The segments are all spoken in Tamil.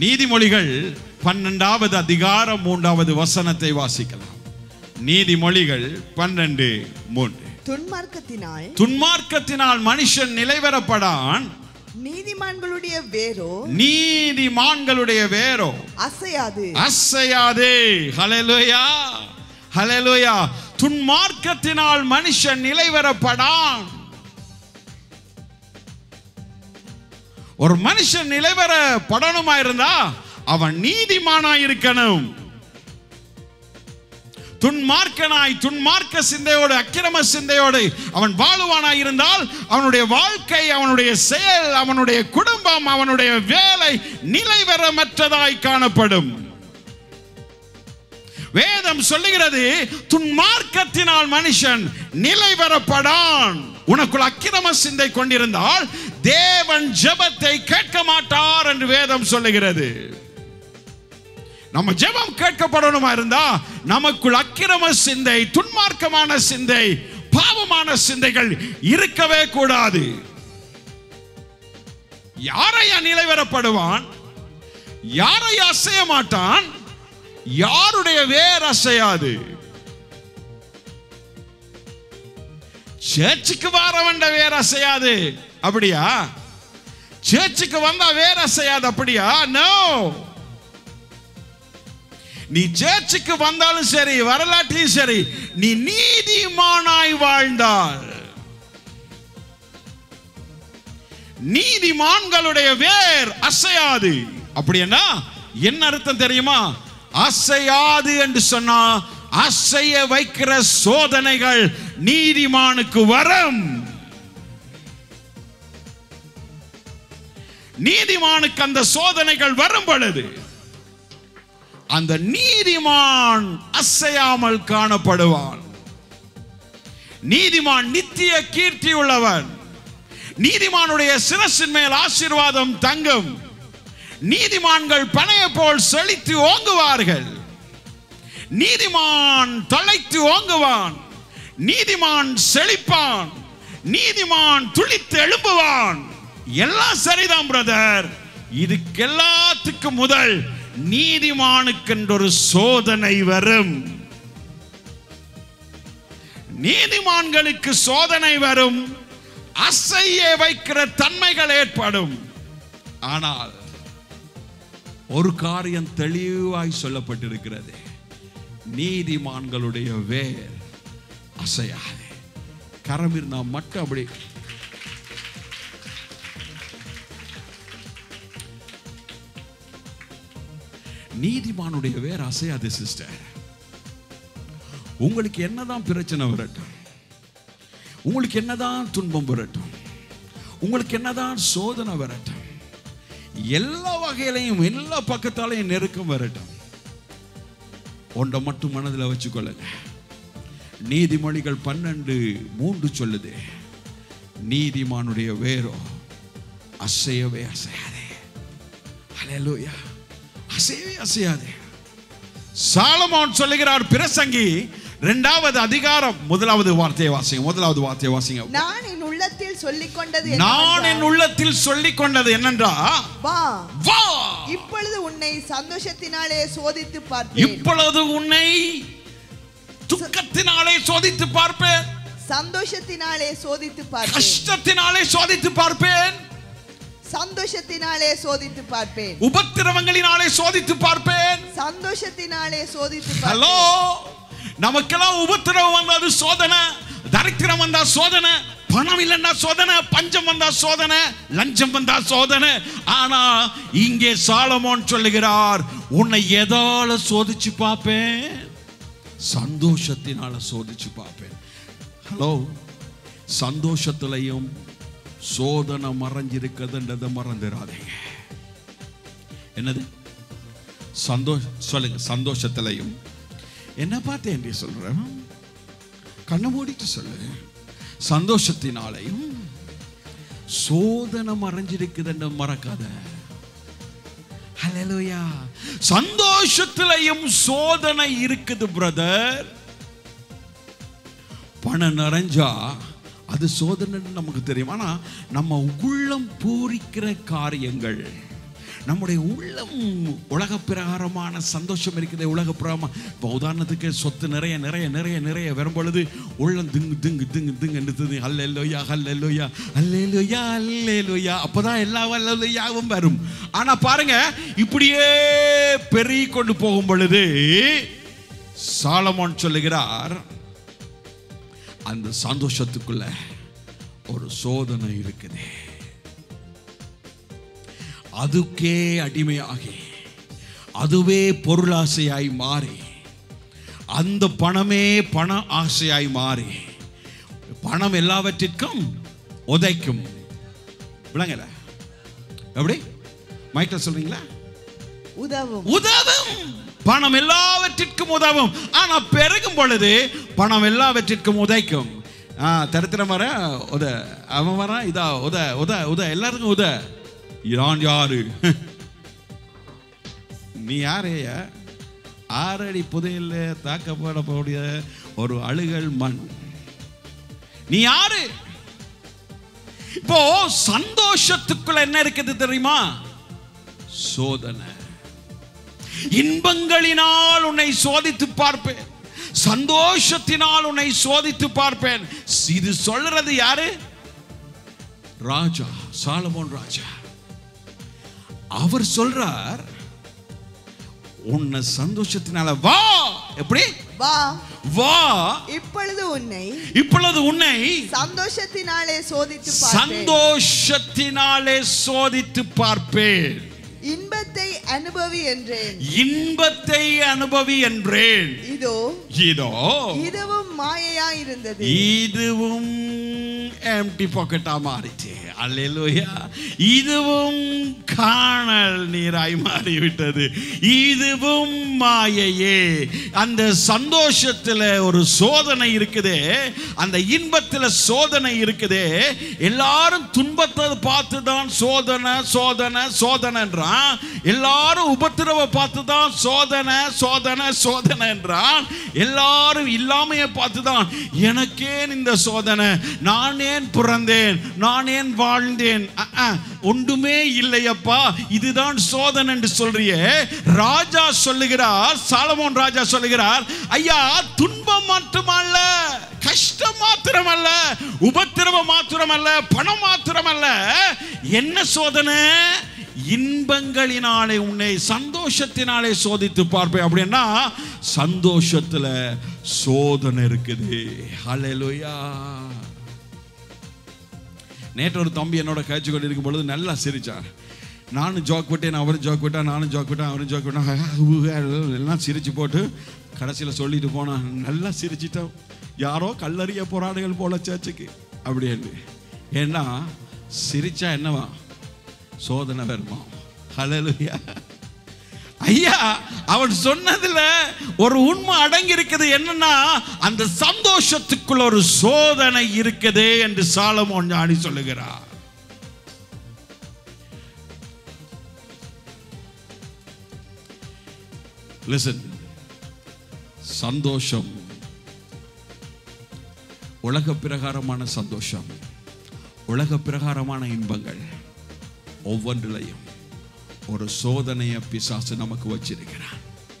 நீதிமொழிகள் பன்னெண்டாவது அதிகாரம் மூன்றாவது வசனத்தை வாசிக்கலாம் நீதிமொழிகள் பன்னெண்டு மூன்று துன்மார்க்கத்தினால் துன்மார்க்கத்தினால் மனுஷன் நிலைவரப்படான் நீதிமான்களுடைய வேரோ நீதிமான்களுடைய வேரோ அசையாது அசையாதே ஹalleluya ஹalleluya துன்மார்க்கத்தினால் மனுஷன் நிலைவரப்படான் ஒரு மனுஷன் நிலைவர படணுமா இருந்தா அவன் நீதிமானா இருக்கணும் துன்மார்க்கனாய் துன்மார்க்க சிந்தையோடு அக்கிரம சிந்தையோடு அவன் வாழுவானாய் இருந்தால் அவனுடைய வாழ்க்கை அவனுடைய செயல் அவனுடைய குடும்பம் அவனுடைய வேலை நிலைவரமற்றதாய் காணப்படும் வேதம் சொல்லுகிறது துன்மார்க்கத்தினால் மனுஷன் நிலைவரப்படான் உனக்குள் அக்கிரம சிந்தை கொண்டிருந்தால் தேவன் ஜெபத்தை கேட்க மாட்டார் என்று வேதம் சொல்லுகிறது நம்ம ஜெபம் கேட்கப்படணுமா இருந்தா நமக்குள் அக்கிரம சிந்தை துன்மார்க்கமான சிந்தை பாவமான சிந்தைகள் இருக்கவே கூடாது யாரையா நிலைவரப்படுவான் யாரை அசைய மாட்டான் யாருடைய வேர் அசையாது சேர்ச்சுக்கு வாரவண்ட வேர் அசையாது அப்படியா சேர்ச்சுக்கு வந்தா வேர் அசையாது அப்படியா நோ நீ சேர்ச்சுக்கு வந்தாலும் சரி வரலாற்றிலும் சரி நீ நீதிமானாய் வாழ்ந்தால் நீதிமான்களுடைய வேர் அசையாது அப்படின்னா என்ன அர்த்தம் தெரியுமா அசையாது என்று சொன்னா அசைய வைக்கிற சோதனைகள் நீதிமானுக்கு வரும் நீதிமானுக்கு அந்த சோதனைகள் வரும் பொழுது அந்த நீதிமான் அசையாமல் காணப்படுவான் நீதிமான் நித்திய கீர்த்தி உள்ளவன் நீதிமானுடைய சிரசின் மேல் ஆசீர்வாதம் தங்கும் நீதிமான்கள் பனையை போல் செழித்து ஓங்குவார்கள் நீதிமான் தழைத்து ஓங்குவான் நீதிமான் செழிப்பான் நீதிமான் துளித்து எழும்புவான் எல்லாம் சரிதான் பிரதர் இதுக்கு எல்லாத்துக்கும் முதல் நீதிமானுக்கென்றொரு சோதனை வரும் நீதிமான்களுக்கு சோதனை வரும் அசைய வைக்கிற தன்மைகள் ஏற்படும் ஆனால் ஒரு காரியம் தெளிவாய் சொல்லப்பட்டிருக்கிறது நீதிமான்களுடைய வேர் அசையாது கரமிர் நாம் மட்டும் அப்படி நீதிமானுடைய வேர் அசையாது சிஸ்டர் உங்களுக்கு என்னதான் பிரச்சனை வரட்டும் உங்களுக்கு என்னதான் துன்பம் வரட்டும் உங்களுக்கு என்னதான் சோதனை வரட்டும் எல்லா வகையிலையும் எல்லா பக்கத்தாலையும் நெருக்கம் வரட்டும் ஒன்றை மட்டும் மனதில் வச்சுக்கொள்ளுங்க நீதிமொழிகள் பன்னெண்டு மூன்று சொல்லுது நீதிமானுடைய வேரோ அசையவே அசையாதே ஹalleluya அசையவே அசையாதே சாலமோன் சொல்லுகிறார் பிரசங்கி இரண்டாவது அதிகாரம் முதலாவது வார்த்தையை வாசிங்க முதலாவது வார்த்தையை வாசிங்க நான் என் உள்ளத்தில் சொல்லிக் கொண்டது நான் என் என்னவென்றால், உள்ளத்தில் சொல்லிக் கொண்டது என்னன்றா வா வா இப்பொழுது உன்னை சந்தோஷத்தினாலே சோதித்து பார்ப்பேன் இப்பொழுது உன்னை துக்கத்தினாலே சோதித்து பார்ப்பேன் சந்தோஷத்தினாலே சோதித்து பார்ப்பேன் கஷ்டத்தினாலே சோதித்து பார்ப்பேன் சந்தோஷத்தினாலே சோதித்து பார்ப்பேன் உபத்திரவங்களினாலே சோதித்து பார்ப்பேன் சந்தோஷத்தினாலே சோதித்து ஹலோ பார்ப்பேன் நமக்கெல்லாம் உபத்திரவம் வந்தா அது சோதனை தரித்திரம் வந்தா சோதனை பணம் இல்லைன்னா சோதனை பஞ்சம் வந்தா சோதனை லஞ்சம் வந்தா சோதனை ஆனா இங்கே சாலமோன் சொல்லுகிறார் உன்னை எதால சோதிச்சு பார்ப்பேன் சந்தோஷத்தினால சோதிச்சு பார்ப்பேன் ஹலோ சந்தோஷத்திலையும் சோதனை மறைஞ்சிருக்குதுன்றதை மறந்துடாதீங்க என்னது சந்தோஷ சொல்லுங்க சந்தோஷத்திலையும் என்ன பார்த்து என்று சொல்றேன் கண்ணை மூடிட்டு சொல்லு சந்தோஷத்தினாலையும் சோதனை மறைஞ்சிருக்குதுன்னு மறக்காத ஹalleluya சந்தோஷத்திலையும் சோதனை இருக்குது பிரதர் பணம் நிறைஞ்சா அது சோதனைன்னு நமக்கு தெரியும் ஆனா நம்ம உள்ளம் பூரிக்கிற காரியங்கள் நம்முடைய உள்ளம் உலக பிரகாரமான சந்தோஷம் இருக்குது உலக பிரகாரமா இப்போ உதாரணத்துக்கு சொத்து நிறைய நிறைய நிறைய நிறைய வரும் பொழுது உள்ளம் திங்கு திங்கு திங்கு திங்கு எடுத்தது அல்லையா அல்லையா அல்லையா அல்லையா அப்போதான் எல்லா அல்லையாவும் வரும் ஆனா பாருங்க இப்படியே பெருகி கொண்டு போகும் பொழுது சாலமோன் சொல்லுகிறார் அந்த சந்தோஷத்துக்குள்ள ஒரு சோதனை இருக்குது அதுக்கே அடிமையாகி அதுவே பொருளாசையாய் மாறி அந்த பணமே பண ஆசையாய் மாறி பணம் எல்லாவற்றிற்கும் உதைக்கும் விளங்கல எப்படி மைக்கில் சொல்றீங்களா உதவும் உதவும் பணம் எல்லாவற்றிற்கும் உதவும் ஆனா பெருகும் பொழுது பணம் எல்லாவற்றிற்கும் உதைக்கும் ஆ தரித்திரம் வர உத அவன் வரான் இதா உத உத உத எல்லாருக்கும் உத நான் யாரு நீ யாரேயா ஆறடி புதையல்ல தாக்கப்படக்கூடிய ஒரு அழுகல் மண் நீ யாரு இப்போ சந்தோஷத்துக்குள்ள என்ன இருக்குது தெரியுமா சோதனை இன்பங்களினால் உன்னை சோதித்து பார்ப்பேன் சந்தோஷத்தினால் உன்னை சோதித்து பார்ப்பேன் இது சொல்றது யாரு ராஜா சாலமோன் ராஜா அவர் சொல்றார் உன்னை சந்தோஷத்தினால வா எப்படி வா வா இப்பொழுது உன்னை இப்பொழுது உன்னை சந்தோஷத்தினாலே சோதித்து பார்ப்பேன் சந்தோஷத்தினாலே சோதித்து பார்ப்பேன் இன்பத்தை அனுபவி என்றேன் இன்பத்தை அனுபவி என்றேன் இதோ இதோ இதுவும் மாயையா இருந்தது இதுவும் எம்டி பாக்கெட்டா மாறிச்சு அல்லேலூயா இதுவும் காணல் நீராய் மாறிவிட்டது இதுவும் மாயையே அந்த சந்தோஷத்துல ஒரு சோதனை இருக்குதே அந்த இன்பத்துல சோதனை இருக்குதே எல்லாரும் துன்பத்தை பார்த்து தான் சோதனை சோதனை சோதனைன்றான் எல்லாரும் உபத்திரவ பார்த்து தான் சோதனை சோதனை சோதனைன்றான் எல்லாரும் இல்லாமைய பார்த்து தான் எனக்கேன் இந்த சோதனை நான் ஏன் பிறந்தேன் நான் ஏன் வாழ்ந்தேன் அஹ், அஹ், ஒன்றுமே இல்லையப்பா இதுதான் சோதனை என்று சொல்றியே ராஜா சொல்லுகிறார் சாலமோன் ராஜா சொல்லுகிறார் ஐயா துன்பம் மட்டுமல்ல கஷ்டம் மாத்திரமல்ல உபத்திரவம் மாத்திரமல்ல பணம் மாத்திரமல்ல என்ன சோதனை இன்பங்களினாலே உன்னை சந்தோஷத்தினாலே சோதித்து பார்ப்பேன் அப்படின்னா சந்தோஷத்துல சோதனை இருக்குது ஹalleluya நேற்று ஒரு தம்பி என்னோட காய்ச்சி கொண்டு இருக்கும் பொழுது நல்லா சிரிச்சார் நானும் ஜோக் விட்டேன் அவரும் ஜோக் விட்டான் நானும் ஜோக் விட்டேன் அவரும் ஜோக் விட்டான் எல்லாம் சிரிச்சு போட்டு கடைசியில் சொல்லிட்டு போனான் நல்லா சிரிச்சிட்டோம் யாரோ கல்லறிய போராடுகள் போல சர்ச்சுக்கு அப்படின்னு ஏன்னா சிரிச்சா என்னவா சோதனை வருமா ஹalleluya ஐயா அவன் சொன்னதுல ஒரு உண்மை அடங்கி இருக்குது என்னன்னா அந்த சந்தோஷத்துக்குள்ள ஒரு சோதனை இருக்குது என்று சாலமோன் ஞானி சொல்லுகிறார் லிசன் சந்தோஷம் உலக பிரகாரமான சந்தோஷம் உலக பிரகாரமான இன்பங்கள் ஒவ்வொன்றிலையும் ஒரு சோதனையை பிசாசு நமக்கு வச்சிருக்கிறான்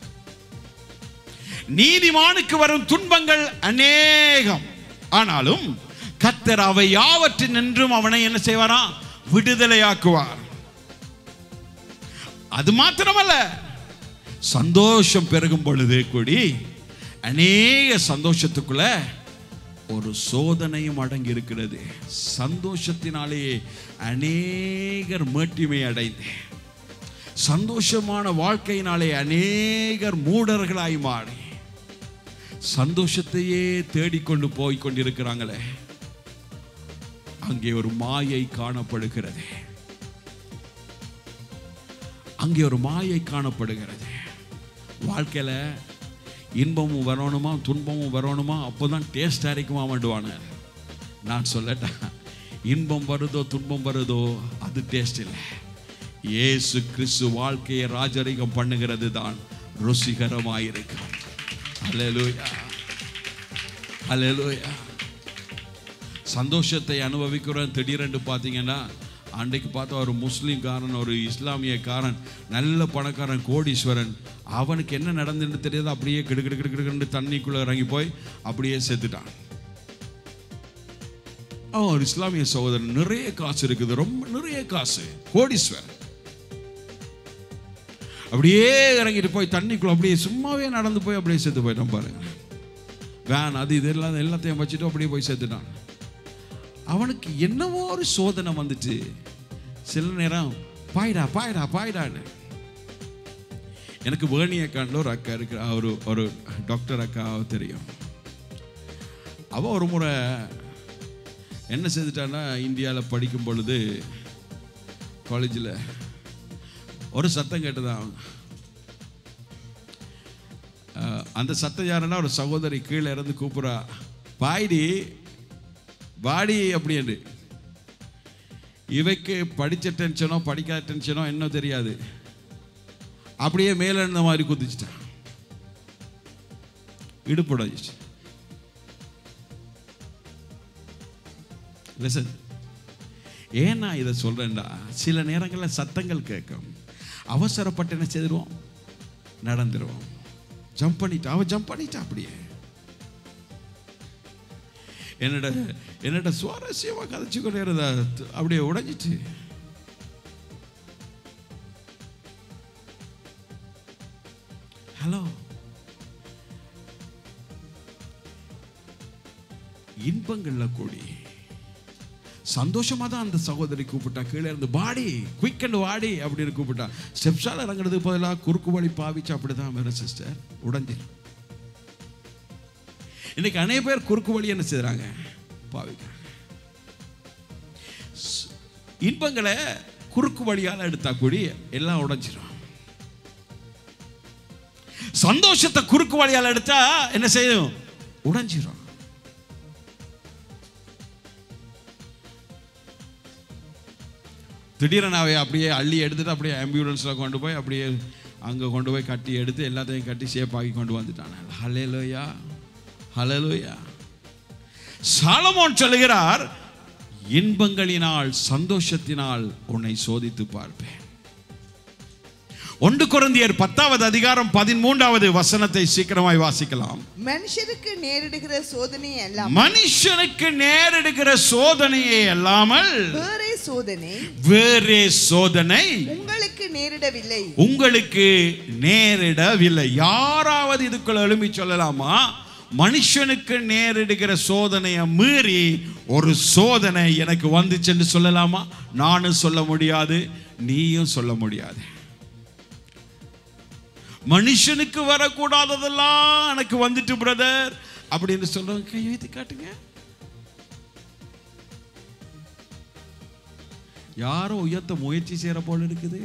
நீதிமானுக்கு வரும் துன்பங்கள் அநேகம் ஆனாலும் கத்தர் அவை யாவற்றின் நின்றும் அவனை என்ன செய்வாராம் விடுதலையாக்குவார் அது மாத்திரமல்ல சந்தோஷம் பெருகும் பொழுது கூடி அநேக சந்தோஷத்துக்குள்ள ஒரு சோதனையும் அடங்கி இருக்கிறது சந்தோஷத்தினாலேயே அநேகர் மேட்டிமை அடைந்து சந்தோஷமான வாழ்க்கையினாலே அநேகர் மூடர்களாய் மாறி சந்தோஷத்தையே தேடிக்கொண்டு போய் கொண்டிருக்கிறாங்களே அங்கே ஒரு மாயை காணப்படுகிறது அங்கே ஒரு மாயை காணப்படுகிறது வாழ்க்கையில இன்பமும் வரணுமா துன்பமும் வரணுமா அப்போதான் டேஸ்ட் அரைக்குமா மாட்டுவானு நான் சொல்லட்டேன் இன்பம் வருதோ துன்பம் வருதோ அது டேஸ்ட் இல்லை இயேசு கிறிஸ்து வாழ்க்கையை ராஜரிகம் பண்ணுகிறது தான் ருசிகரமாயிருக்கும் அல்லேலூயா அல்லேலூயா சந்தோஷத்தை அனுபவிக்கிறோம் திடீரென்று பார்த்தீங்கன்னா அன்றைக்கு பார்த்தா ஒரு முஸ்லீம்காரன் ஒரு இஸ்லாமியக்காரன் நல்ல பணக்காரன் கோடீஸ்வரன் அவனுக்கு என்ன நடந்துன்னு தெரியாது அப்படியே கிடு கிடு கிடு கிடுன்னு தண்ணிக்குள்ளே இறங்கி போய் அப்படியே செத்துட்டான் அவன் ஒரு இஸ்லாமிய சகோதரன் நிறைய காசு இருக்குது ரொம்ப நிறைய காசு கோடீஸ்வரன் அப்படியே இறங்கிட்டு போய் தண்ணிக்குள்ள அப்படியே சும்மாவே நடந்து போய் அப்படியே செத்து போயிட்டான் பாருங்க வேன் அது இது எல்லாம் எல்லாத்தையும் வச்சுட்டு அப்படியே போய் செத்துட்டான் அவனுக்கு என்னவோ ஒரு சோதனை வந்துட்டு சில நேரம் பாய்டா பாய்டா பாய்டான்னு எனக்கு வேணி அக்காண்டில் ஒரு அக்கா இருக்கிற ஒரு ஒரு டாக்டர் அக்கா தெரியும் அவ ஒரு முறை என்ன செஞ்சுட்டான்னா இந்தியாவில் படிக்கும் பொழுது காலேஜில் ஒரு சத்தம் கேட்டுதான் அஹ், அந்த சத்தம் யாருன்னா ஒரு சகோதரி கீழே இருந்து கூப்பிட்றா பாய்டி வாடி அப்படின்னு இவைக்கு படித்த டென்ஷனோ படிக்காத டென்ஷனோ என்ன தெரியாது அப்படியே மேலே இருந்த மாதிரி குதிச்சிட்டான் இடுப்பு உடைஞ்சிச்சு லிசன் ஏன் நான் இதை சொல்றேன்டா சில நேரங்களில் சத்தங்கள் கேட்கும் அவசரப்பட்டு என்ன செய்திருவோம் நடந்துருவோம் ஜம்ப் பண்ணிட்டா அவ ஜம்ப் பண்ணிட்டா அப்படியே என்னோட என்னோட சுவாரஸ்யமாக கதைச்சு கொண்டே இருந்தா அப்படியே உடைஞ்சிட்டு ஹலோ இன்பங்கள்ல கூடி சந்தோஷமா தான் அந்த சகோதரி கூப்பிட்டா கீழே இருந்து வாடி குயிக் அண்ட் வாடி அப்படின்னு கூப்பிட்டா ஸ்டெப்ஸால் இறங்குறதுக்கு பதிலாக குறுக்கு வழி பாவிச்சு அப்படிதான் வேற சிஸ்டர் உடஞ்சிரும் இன்னைக்கு அநேக பேர் குறுக்கு வழி என்ன செய்றாங்க பாவிக்கிறாங்க ஸ்- இன்பங்களை குறுக்கு வழியால் எடுத்தா கூடி எல்லாம் உடைஞ்சிரும் சந்தோஷத்தை குறுக்கு வழியால் எடுத்தா என்ன செய்யும் உடைஞ்சிரும் திடீரென அவை அப்படியே அள்ளி எடுத்துட்டு அப்படியே ஆம்புலன்ஸில் கொண்டு போய் அப்படியே அங்கே கொண்டு போய் கட்டி எடுத்து எல்லாத்தையும் கட்டி சேஃப் ஆக்கி கொண்டு வந்துட்டாங்க ஹலேலோயா ஹலேலோயா சாலமோன் சொல்லுகிறார் இன்பங்களினால் சந்தோஷத்தினால் உன்னை சோதித்து பார்ப்பேன் ஒன்று குருந்தியர் பத்தாவது அதிகாரம் பதிமூன்றாவது வசனத்தை சீக்கிரமாய் வாசிக்கலாம் மனுஷருக்கு நேரிடுகிற சோதனை எல்லாம் மனுஷனுக்கு நேரிடுகிற சோதனையை அல்லாமல் வேறே சோதனை வேறே சோதனை உங்களுக்கு நேரிடவில்லை உங்களுக்கு நேரிடவில்லை யாராவது இதுக்குள்ள எழுப்பி சொல்லலாமா மனுஷனுக்கு நேரிடுகிற சோதனையை மீறி ஒரு சோதனை எனக்கு வந்துச்சுன்னு சொல்லலாமா நானும் சொல்ல முடியாது நீயும் சொல்ல முடியாது மனுஷனுக்கு வரக்கூடாததெல்லாம் எனக்கு வந்துட்டு பிரதர் அப்படின்னு சொல்றவங்க கை வைத்து காட்டுங்க யாரோ உயர்த்த முயற்சி செய்யற போல இருக்குது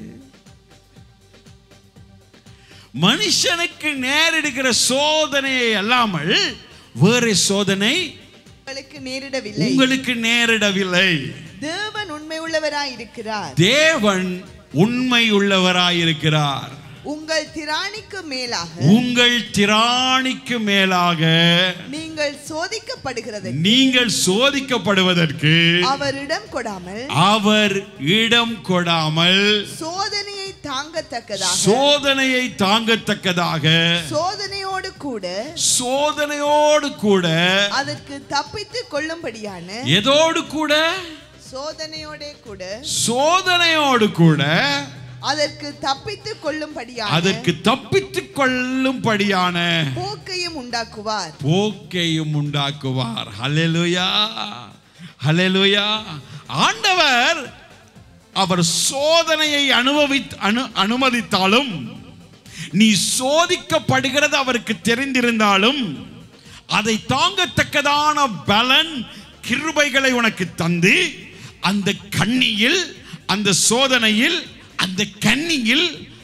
மனுஷனுக்கு நேரிடுகிற சோதனையை அல்லாமல் வேறு சோதனை உங்களுக்கு நேரிடவில்லை உங்களுக்கு நேரிடவில்லை தேவன் உண்மை உள்ளவராய் இருக்கிறார் தேவன் உண்மை உள்ளவராயிருக்கிறார் உங்கள் திராணிக்கு மேலாக உங்கள் திராணிக்கு மேலாக நீங்கள் சோதிக்கப்படுகிறது நீங்கள் சோதிக்கப்படுவதற்கு அவரிடம் கொடாமல் அவர் இடம் கொடாமல் சோதனையை தாங்கத்தக்கதாக சோதனையை தாங்கத்தக்கதாக சோதனையோடு கூட சோதனையோடு கூட அதற்கு தப்பித்து கொள்ளும்படியான எதோடு கூட சோதனையோட கூட சோதனையோடு கூட அதற்கு தப்பித்து கொள்ளும்படியான அதற்கு தப்பித்துக் கொள்ளும்படியான போக்கையும் உண்டாக்குவார் போக்கையும் உண்டாக்குவார் ஹalleluya ஹalleluya ஆண்டவர் அவர் சோதனையை அனுபவி அனு அனுமதித்தாலும் நீ சோதிக்கப்படுகிறது அவருக்கு தெரிந்திருந்தாலும் அதை தாங்கத்தக்கதான பலன் கிருபைகளை உனக்கு தந்து அந்த கண்ணியில் அந்த சோதனையில் அந்த கண்ணியில்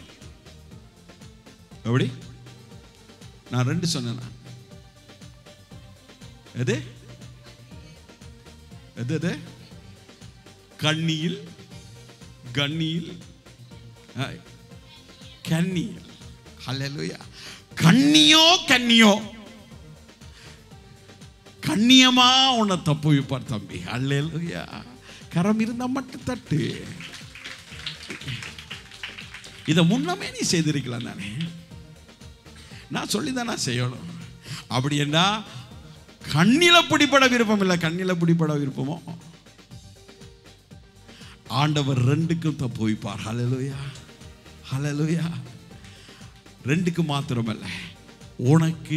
எப்படி நான் ரெண்டு சொன்னேன் எது எது எது கண்ணியில் கண்ணியில் ஆ, கண்ணியில் ஹalleluya கண்ணியோ கண்ணியோ கண்ணியமா உன்னை தப்பு வைப்பார் தம்பி அல்லேலூயா கரம் இருந்தா மட்டும் தட்டு இதை முன்னமே நீ செய்திருக்கலாம் தானே நான் சொல்லி தான் நான் செய்யணும் அப்படி என்ன கண்ணில பிடிபட விருப்பம் இல்லை கண்ணில பிடிபட விருப்பமோ ஆண்டவர் ரெண்டுக்கும் தப்புவிப்பார் ஹalleluya ஹalleluya ரெண்டுக்கு மாத்திரமல்ல உனக்கு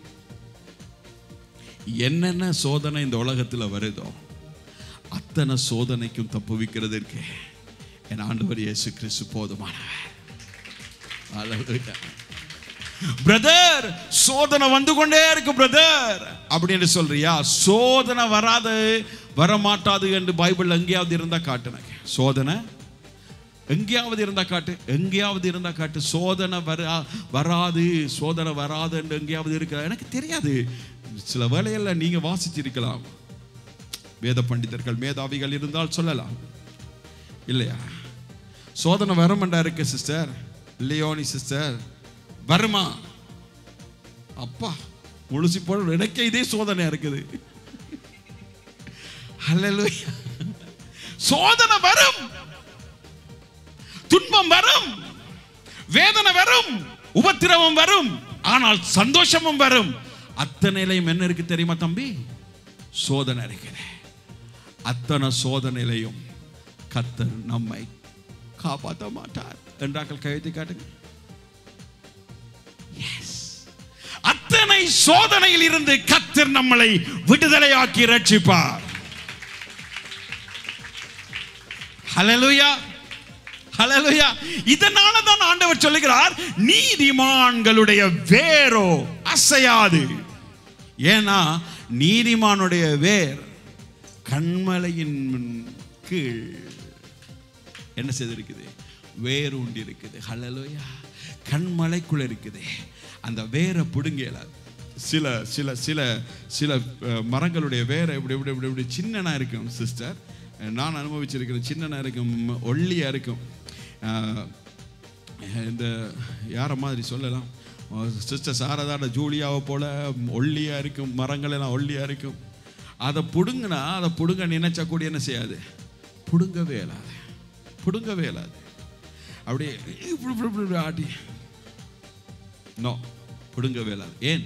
என்னென்ன சோதனை இந்த உலகத்தில் வருதோ அத்தனை சோதனைக்கும் தப்புவிக்கிறதற்கு என் ஆண்டவர் இயேசு கிறிஸ்து போதுமானவர் ஹalleluya பிரதர் சோதனை வந்து கொண்டே இருக்கு பிரதர் அப்படின்னு சொல்றியா சோதனை வராது வரமாட்டாது என்று பைபிள் எங்கேயாவது இருந்தா காட்டுனேன் சோதனை எங்கேயாவது இருந்தா காட்டு எங்கேயாவது இருந்தா காட்டு சோதனை வரா வராது சோதனை வராது என்று எங்கேயாவது இருக்கா எனக்கு தெரியாது சில வேளையில நீங்க வாசிச்சிருக்கலாம் வேத பண்டிதர்கள் மேதாவிகள் இருந்தால் சொல்லலாம் இல்லையா சோதனை வருமண்டா இருக்கு சிஸ்டர் லியோனி சிஸ்டர் வருமா அப்பா முழுசி போட எனக்கே இதே சோதனை இருக்குது ஹalleluya சோதனை வரும் துன்பம் வரும் வேதனை வரும் உபத்திரவம் வரும் ஆனால் சந்தோஷமும் வரும் அத்தனையிலையும் என்ன இருக்கு தெரியுமா தம்பி சோதனை இருக்குது அத்தனை சோதனையிலையும் கத்தர் நம்மை காப்பாற்ற மாட்டார் என்றாக்கள் கையெழுத்தி காட்டுங்க அத்தனை சோதனையில் இருந்து கத்தர் நம்மளை விடுதலையாக்கி ரட்சிப்பார் ஹalleluya ஹalleluya இதனால தான் ஆண்டவர் சொல்லுகிறார் நீதிமான்களுடைய வேரோ அசையாது ஏன்னா நீதிமானுடைய வேர் கண்மலையின் கீழ் என்ன செய்திருக்குது வேர் உண்டு இருக்குது ஹalleluya கண்மலைக்குள்ள இருக்குது அந்த வேரை பிடுங்கல சில சில சில சில அஹ், மரங்களுடைய வேரை இப்படி இப்படி இப்படி இப்படி சின்னனா இருக்கும் சிஸ்டர் நான் அனுபவிச்சிருக்கிறேன் சின்னனா இருக்கும் ஒல்லியா இருக்கும் அஹ், இந்த யாரை மாதிரி சொல்லலாம் சிஸ்டர் சாரதாட ஜூலியாவை போல ஒல்லியா இருக்கும் மரங்கள் எல்லாம் ஒல்லியா இருக்கும் அதை புடுங்கினா அதை புடுங்க நினைச்சா கூட என்ன செய்யாது புடுங்கவே இயலாது புடுங்கவே இயலாது அப்படியே இப்படி இப்படி இப்படி இப்படி ஆட்டி நோ புடுங்கவே இயலாது ஏன்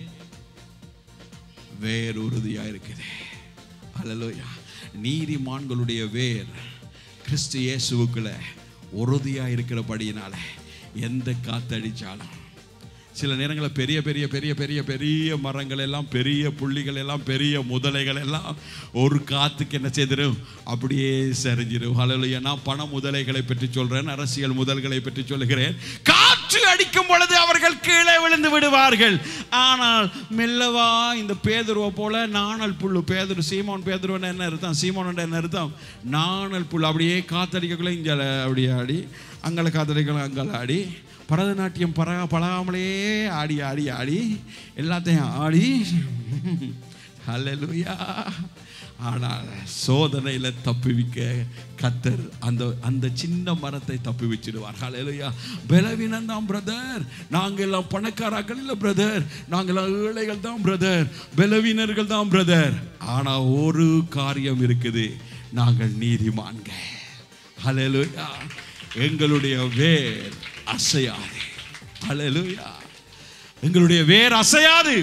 வேர் உறுதியா இருக்குது அல்லலோயா நீதிமான்களுடைய வேர் கிறிஸ்து இயேசுவுக்குள்ள உறுதியா இருக்கிறபடியினால எந்த காத்தடிச்சாலும் சில நேரங்களில் பெரிய பெரிய பெரிய பெரிய பெரிய மரங்கள் எல்லாம் பெரிய புள்ளிகள் எல்லாம் பெரிய முதலைகள் எல்லாம் ஒரு காத்துக்கு என்ன செய்திடும் அப்படியே சரிஞ்சிடும் ஹalleluya நான் பண முதலைகளை பற்றி சொல்றேன் அரசியல் முதல்களை பற்றி சொல்லுகிறேன் காற்று அடிக்கும் பொழுது அவர்கள் கீழே விழுந்து விடுவார்கள் ஆனால் மெல்லவா இந்த பேதுருவை போல நாணல் புல்லு பேதுரு சீமோன் பேதுருவன் என்ன அர்த்தம் சீமோன் என்ன அர்த்தம் நாணல் புல் அப்படியே காத்தடிக்கக்குள்ள இங்கே அப்படியே ஆடி அங்கே காத்தடிக்கலாம் அங்கே ஆடி பரதநாட்டியம் பர பழகாமலே ஆடி ஆடி ஆடி எல்லாத்தையும் ஆடி ஹalleluya ஆனால் சோதனையில தப்புவிக்க கத்தர் அந்த அந்த சின்ன மரத்தை தப்பி வச்சிடுவார் ஹalleluya பலவீனம் தான் பிரதர் நாங்க எல்லாம் பணக்காராக்கள் இல்ல பிரதர் நாங்க எல்லாம் ஏழைகள் தான் பிரதர் பலவீனர்கள் தான் பிரதர் ஆனா ஒரு காரியம் இருக்குது நாங்கள் நீதிமான்கள் ஹalleluya எங்களுடைய வேர் அசையாது ஹalleluya எங்களுடைய வேர் அசையாது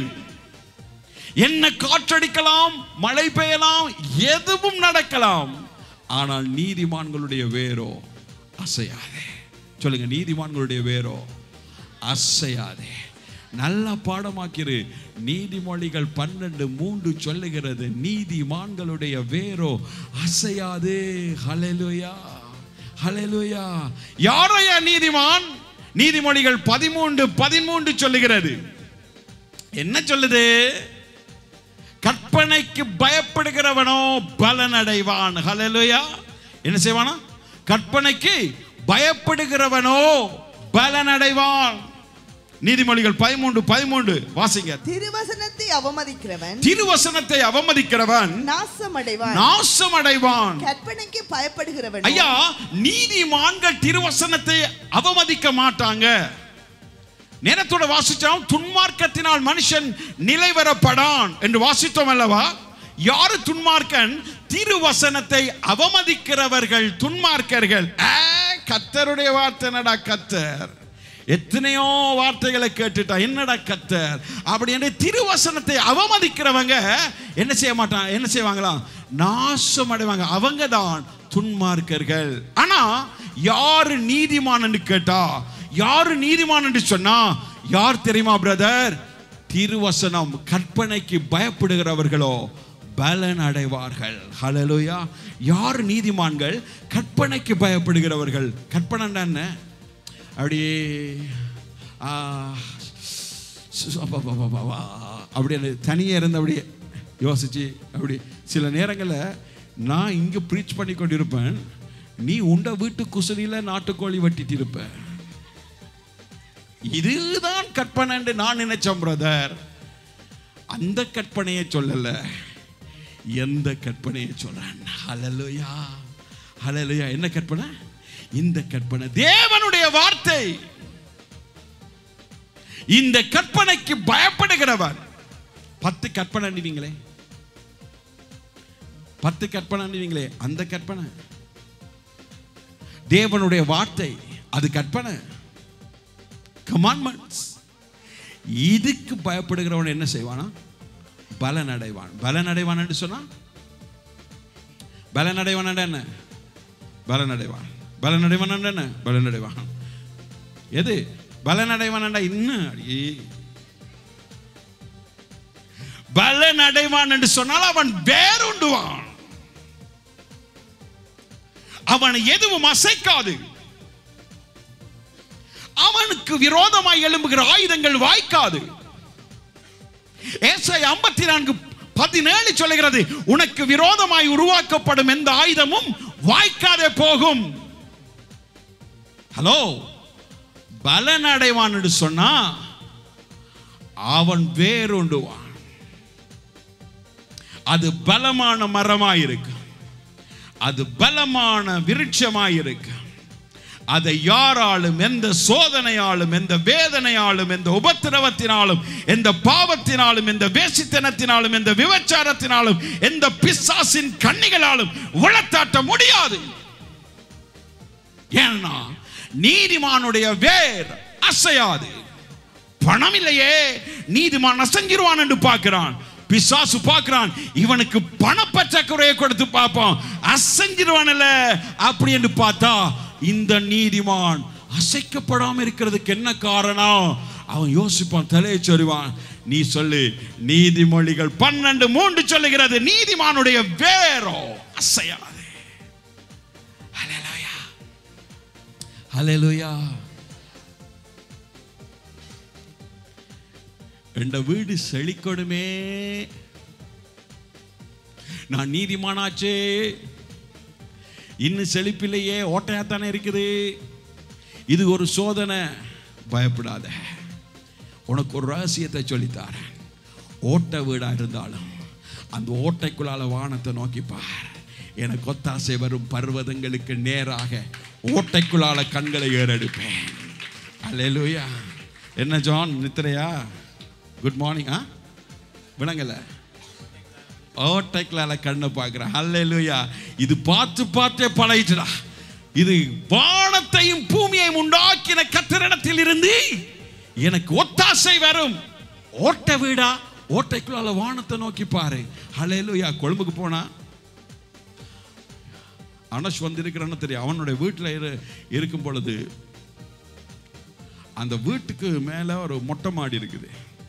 என்ன காற்றடிக்கலாம் மழை பெய்யலாம் எதுவும் நடக்கலாம் ஆனால் நீதிமான்களுடைய வேரோ அசையாதே சொல்லுங்க நீதிமான்களுடைய வேரோ அசையாதே நல்ல பாடமாக்கிரு நீதிமொழிகள் பன்னெண்டு மூன்று சொல்லுகிறது நீதிமான்களுடைய வேரோ அசையாது ஹalleluya ஹalleluya யாரையா நீதிமான் நீதிமொழிகள் பதிமூன்று பதிமூன்று சொல்லுகிறது என்ன சொல்லுது கற்பனைக்கு பயப்படுகிறவனோ பலனடைவான் ஹalleluya என்ன செய்வானா கற்பனைக்கு பயப்படுகிறவனோ பலனடைவான் நீதிமொழிகள் பதிமூன்று பதிமூன்று வாசிங்க திருவசனத்தை அவமதிக்கிறவன் திருவசனத்தை அவமதிக்கிறவன் நாசமடைவான் நாசமடைவான் கற்பனைக்கு பயப்படுகிறவன் ஐயா நீதிமான்கள் திருவசனத்தை அவமதிக்க மாட்டாங்க நேரத்தோட வாசிச்சோம் துன்மார்க்கத்தினால் மனுஷன் நிலைவரப்படான் என்று வாசித்தோம் அல்லவா யாரு துன்மார்க்கன் திருவசனத்தை அவமதிக்கிறவர்கள் துன்மார்க்கர்கள் ஆ, கத்தருடைய வார்த்தை என்னடா கத்தர் எத்தனையோ வார்த்தைகளை கேட்டுட்டா என்னடா கத்தர் அப்படி என்று திருவசனத்தை அவமதிக்கிறவங்க என்ன செய்ய மாட்டான் என்ன செய்வாங்களாம் நாசம் அடைவாங்க அவங்க தான் துன்மார்க்கர்கள் ஆனா யாரு நீதிமான் கேட்டா யாரு நீதிமான் என்று சொன்னா யார் தெரியுமா பிரதர் திருவசனம் கற்பனைக்கு பயப்படுகிறவர்களோ பலன் அடைவார்கள் ஹalleluya யார் நீதிமான்கள் கற்பனைக்கு பயப்படுகிறவர்கள் கற்பனை என்ன அப்படியே ஆ, சு- அப்பா, அப்பா, அப்பா, அப்பா, அப்படியே அந்த தனியே இருந்து அப்படியே யோசிச்சு அப்படி சில நேரங்களில் நான் இங்கே ப்ரீச் பண்ணி கொண்டிருப்பேன் நீ உண்ட வீட்டு குசலியில் நாட்டுக்கோழி வெட்டிட்டு இருப்ப இதுதான் கற்பனை என்று நான் நினைச்சேன் பிரதர் அந்த கற்பனையை சொல்லல எந்த கற்பனையை சொல்றேன் ஹalleluya ஹalleluya என்ன கற்பனை இந்த கற்பனை தேவனுடைய வார்த்தை இந்த கற்பனைக்கு பயப்படுகிறவர் பத்து கற்பனை அணிவீங்களே பத்து கற்பனை அணிவீங்களே அந்த கற்பனை தேவனுடைய வார்த்தை அது கற்பனை கமாண்ட்மெண்ட்ஸ் இதுக்கு பயப்படுகிறவன் என்ன செய்வானா பலன் அடைவான் பலன் அடைவான் என்று சொன்னா பலன் அடைவான் என்றா என்ன பலன் அடைவான் பலன் அடைவான் என்றா என்ன பலன் அடைவான் எது பலன் அடைவான் என்றா இன்னும் அடி. பலன் அடைவான் என்று சொன்னால் அவன் வேறுண்டுவான் அவனை எதுவும் அசைக்காது அவனுக்கு விரோதமாய் எழும்புகிற ஆயுதங்கள் வாய்க்காது ஏசாய் ஐம்பத்தி நான்கு பதினேழு சொல்லுகிறது உனக்கு விரோதமாய் உருவாக்கப்படும் எந்த ஆயுதமும் வாய்க்காதே போகும் ஹலோ பலன் அடைவான் என்று சொன்னா அவன் வேறுண்டுவான் அது பலமான மரமாயிருக்கு அது பலமான விருட்சமாயிருக்கு அதை யாராலும் எந்த சோதனையாலும் எந்த வேதனையாலும் எந்த உபத்திரவத்தினாலும் எந்த பாவத்தினாலும் எந்த வேசித்தனத்தினாலும் எந்த விபச்சாரத்தினாலும் எந்த பிசாசின் கண்ணிகளாலும் உளத்தாட்ட முடியாது ஏன்னா நீதிமானுடைய வேர் அசையாது பணம் இல்லையே நீதிமான் அசைஞ்சிருவான் என்று பார்க்கிறான் பிசாசு பார்க்கிறான் இவனுக்கு பணப்பற்றாக்குறையை கொடுத்து பார்ப்போம் அசைஞ்சிருவான்ல அப்படி என்று பார்த்தா இந்த நீதிமான் அசைக்கப்படாம இருக்கிறதுக்கு என்ன காரணம் அவன் யோசிப்பான் தலையை சொருவான் நீ சொல்லு நீதிமொழிகள் பன்னெண்டு மூன்று சொல்லுகிறது நீதிமானுடைய வேரோ அசையாது ஹalleluya ஹalleluya என்ற வீடு செழிக்கணுமே நான் நீதிமானாச்சே இன்னும் செழிப்பில்லையே ஓட்டையாத்தானே இருக்குது இது ஒரு சோதனை பயப்படாத உனக்கு ஒரு ரகசியத்தை சொல்லித்தாரேன் ஓட்டை வீடா இருந்தாலும் அந்த ஓட்டைக்குள்ளால வானத்தை நோக்கி பார் எனக்கு ஒத்தாசை வரும் பர்வதங்களுக்கு நேராக ஓட்டைக்குள்ளால கண்களை ஏறெடுப்பேன் அல்லேலூயா என்ன ஜான் நித்திரையா குட் மார்னிங் ஆ விளங்கல ஓட்டைக்குள்ளால கண்ணை பார்க்குறேன் அல்லேலூயா இது பார்த்து பார்த்தே பழகிட்டுடா இது வானத்தையும் பூமியையும் உண்டாக்கின கத்திரிடத்தில் இருந்து எனக்கு ஒத்தாசை வரும் ஓட்டை வீடா ஓட்டைக்குள்ளால வானத்தை நோக்கி பாரு ஹalleluya கொழும்புக்கு போனா அனஷ் வந்திருக்கிறான்னு தெரியும் அவனுடைய வீட்டில் இரு இருக்கும் பொழுது அந்த வீட்டுக்கு மேலே ஒரு மொட்டை மாடி இருக்குது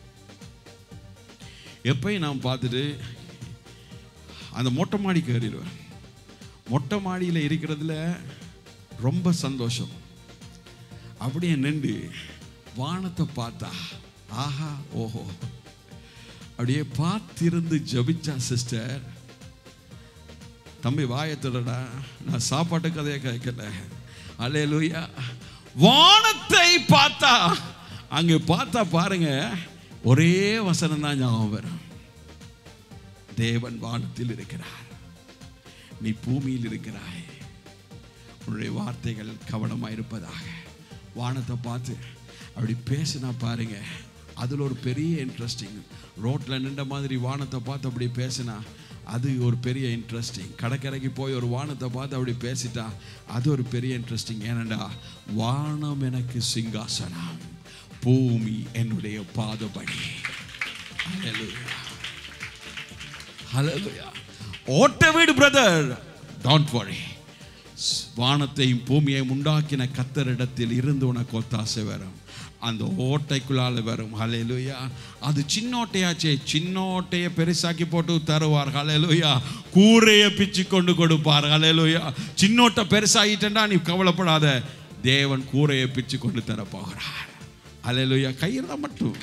எப்பயும் நான் பார்த்துட்டு அந்த மொட்டை மாடிக்கு ஏறிடுவேன் மொட்டை மாடியில் இருக்கிறதுல ரொம்ப சந்தோஷம் அப்படியே நின்று வானத்தை பார்த்தா ஆஹா ஓஹோ அப்படியே பார்த்திருந்து ஜபிச்சா சிஸ்டர் தம்பி வாயத்துடடா நான் சாப்பாட்டு கதையை கேட்கல அலையலூயா வானத்தை பார்த்தா அங்கே பார்த்தா பாருங்க ஒரே வசனம் தான் ஞாபகம் வரும் தேவன் வானத்தில் இருக்கிறார் நீ பூமியில் இருக்கிறாய் உன்னுடைய வார்த்தைகள் கவனமாக இருப்பதாக வானத்தை பார்த்து அப்படி பேசினா பாருங்க அதில் ஒரு பெரிய இன்ட்ரெஸ்டிங் ரோட்டில் நின்ற மாதிரி வானத்தை பார்த்து அப்படி பேசினா அது ஒரு பெரிய இன்ட்ரெஸ்டிங் கடற்கரைக்கு போய் ஒரு வானத்தை பார்த்து அப்படி பேசிட்டா அது ஒரு பெரிய இன்ட்ரெஸ்டிங் ஏனண்டா வானம் எனக்கு சிங்காசனம் பூமி என்னுடைய பாதபடி Hallelujah. Hallelujah. ஓட்ட வீடு பிரதர் டோன்ட் வரி வானத்தையும் பூமியையும் உண்டாக்கின கத்தரிடத்தில் இருந்து உனக்கு ஒத்தாசை வரும் அந்த ஓட்டைக்குள்ளால வரும் ஹalleluya அது சின்னோட்டையாச்சே சின்னோட்டையை பெருசாக்கி போட்டு தருவார் ஹalleluya கூரையை பிச்சு கொண்டு கொடுப்பார் ஹalleluya சின்னோட்டை பெருசாகிட்டா நீ கவலைப்படாத தேவன் கூரையை பிச்சு கொண்டு தர போகிறார் ஹalleluya கையிருந்தா மட்டும்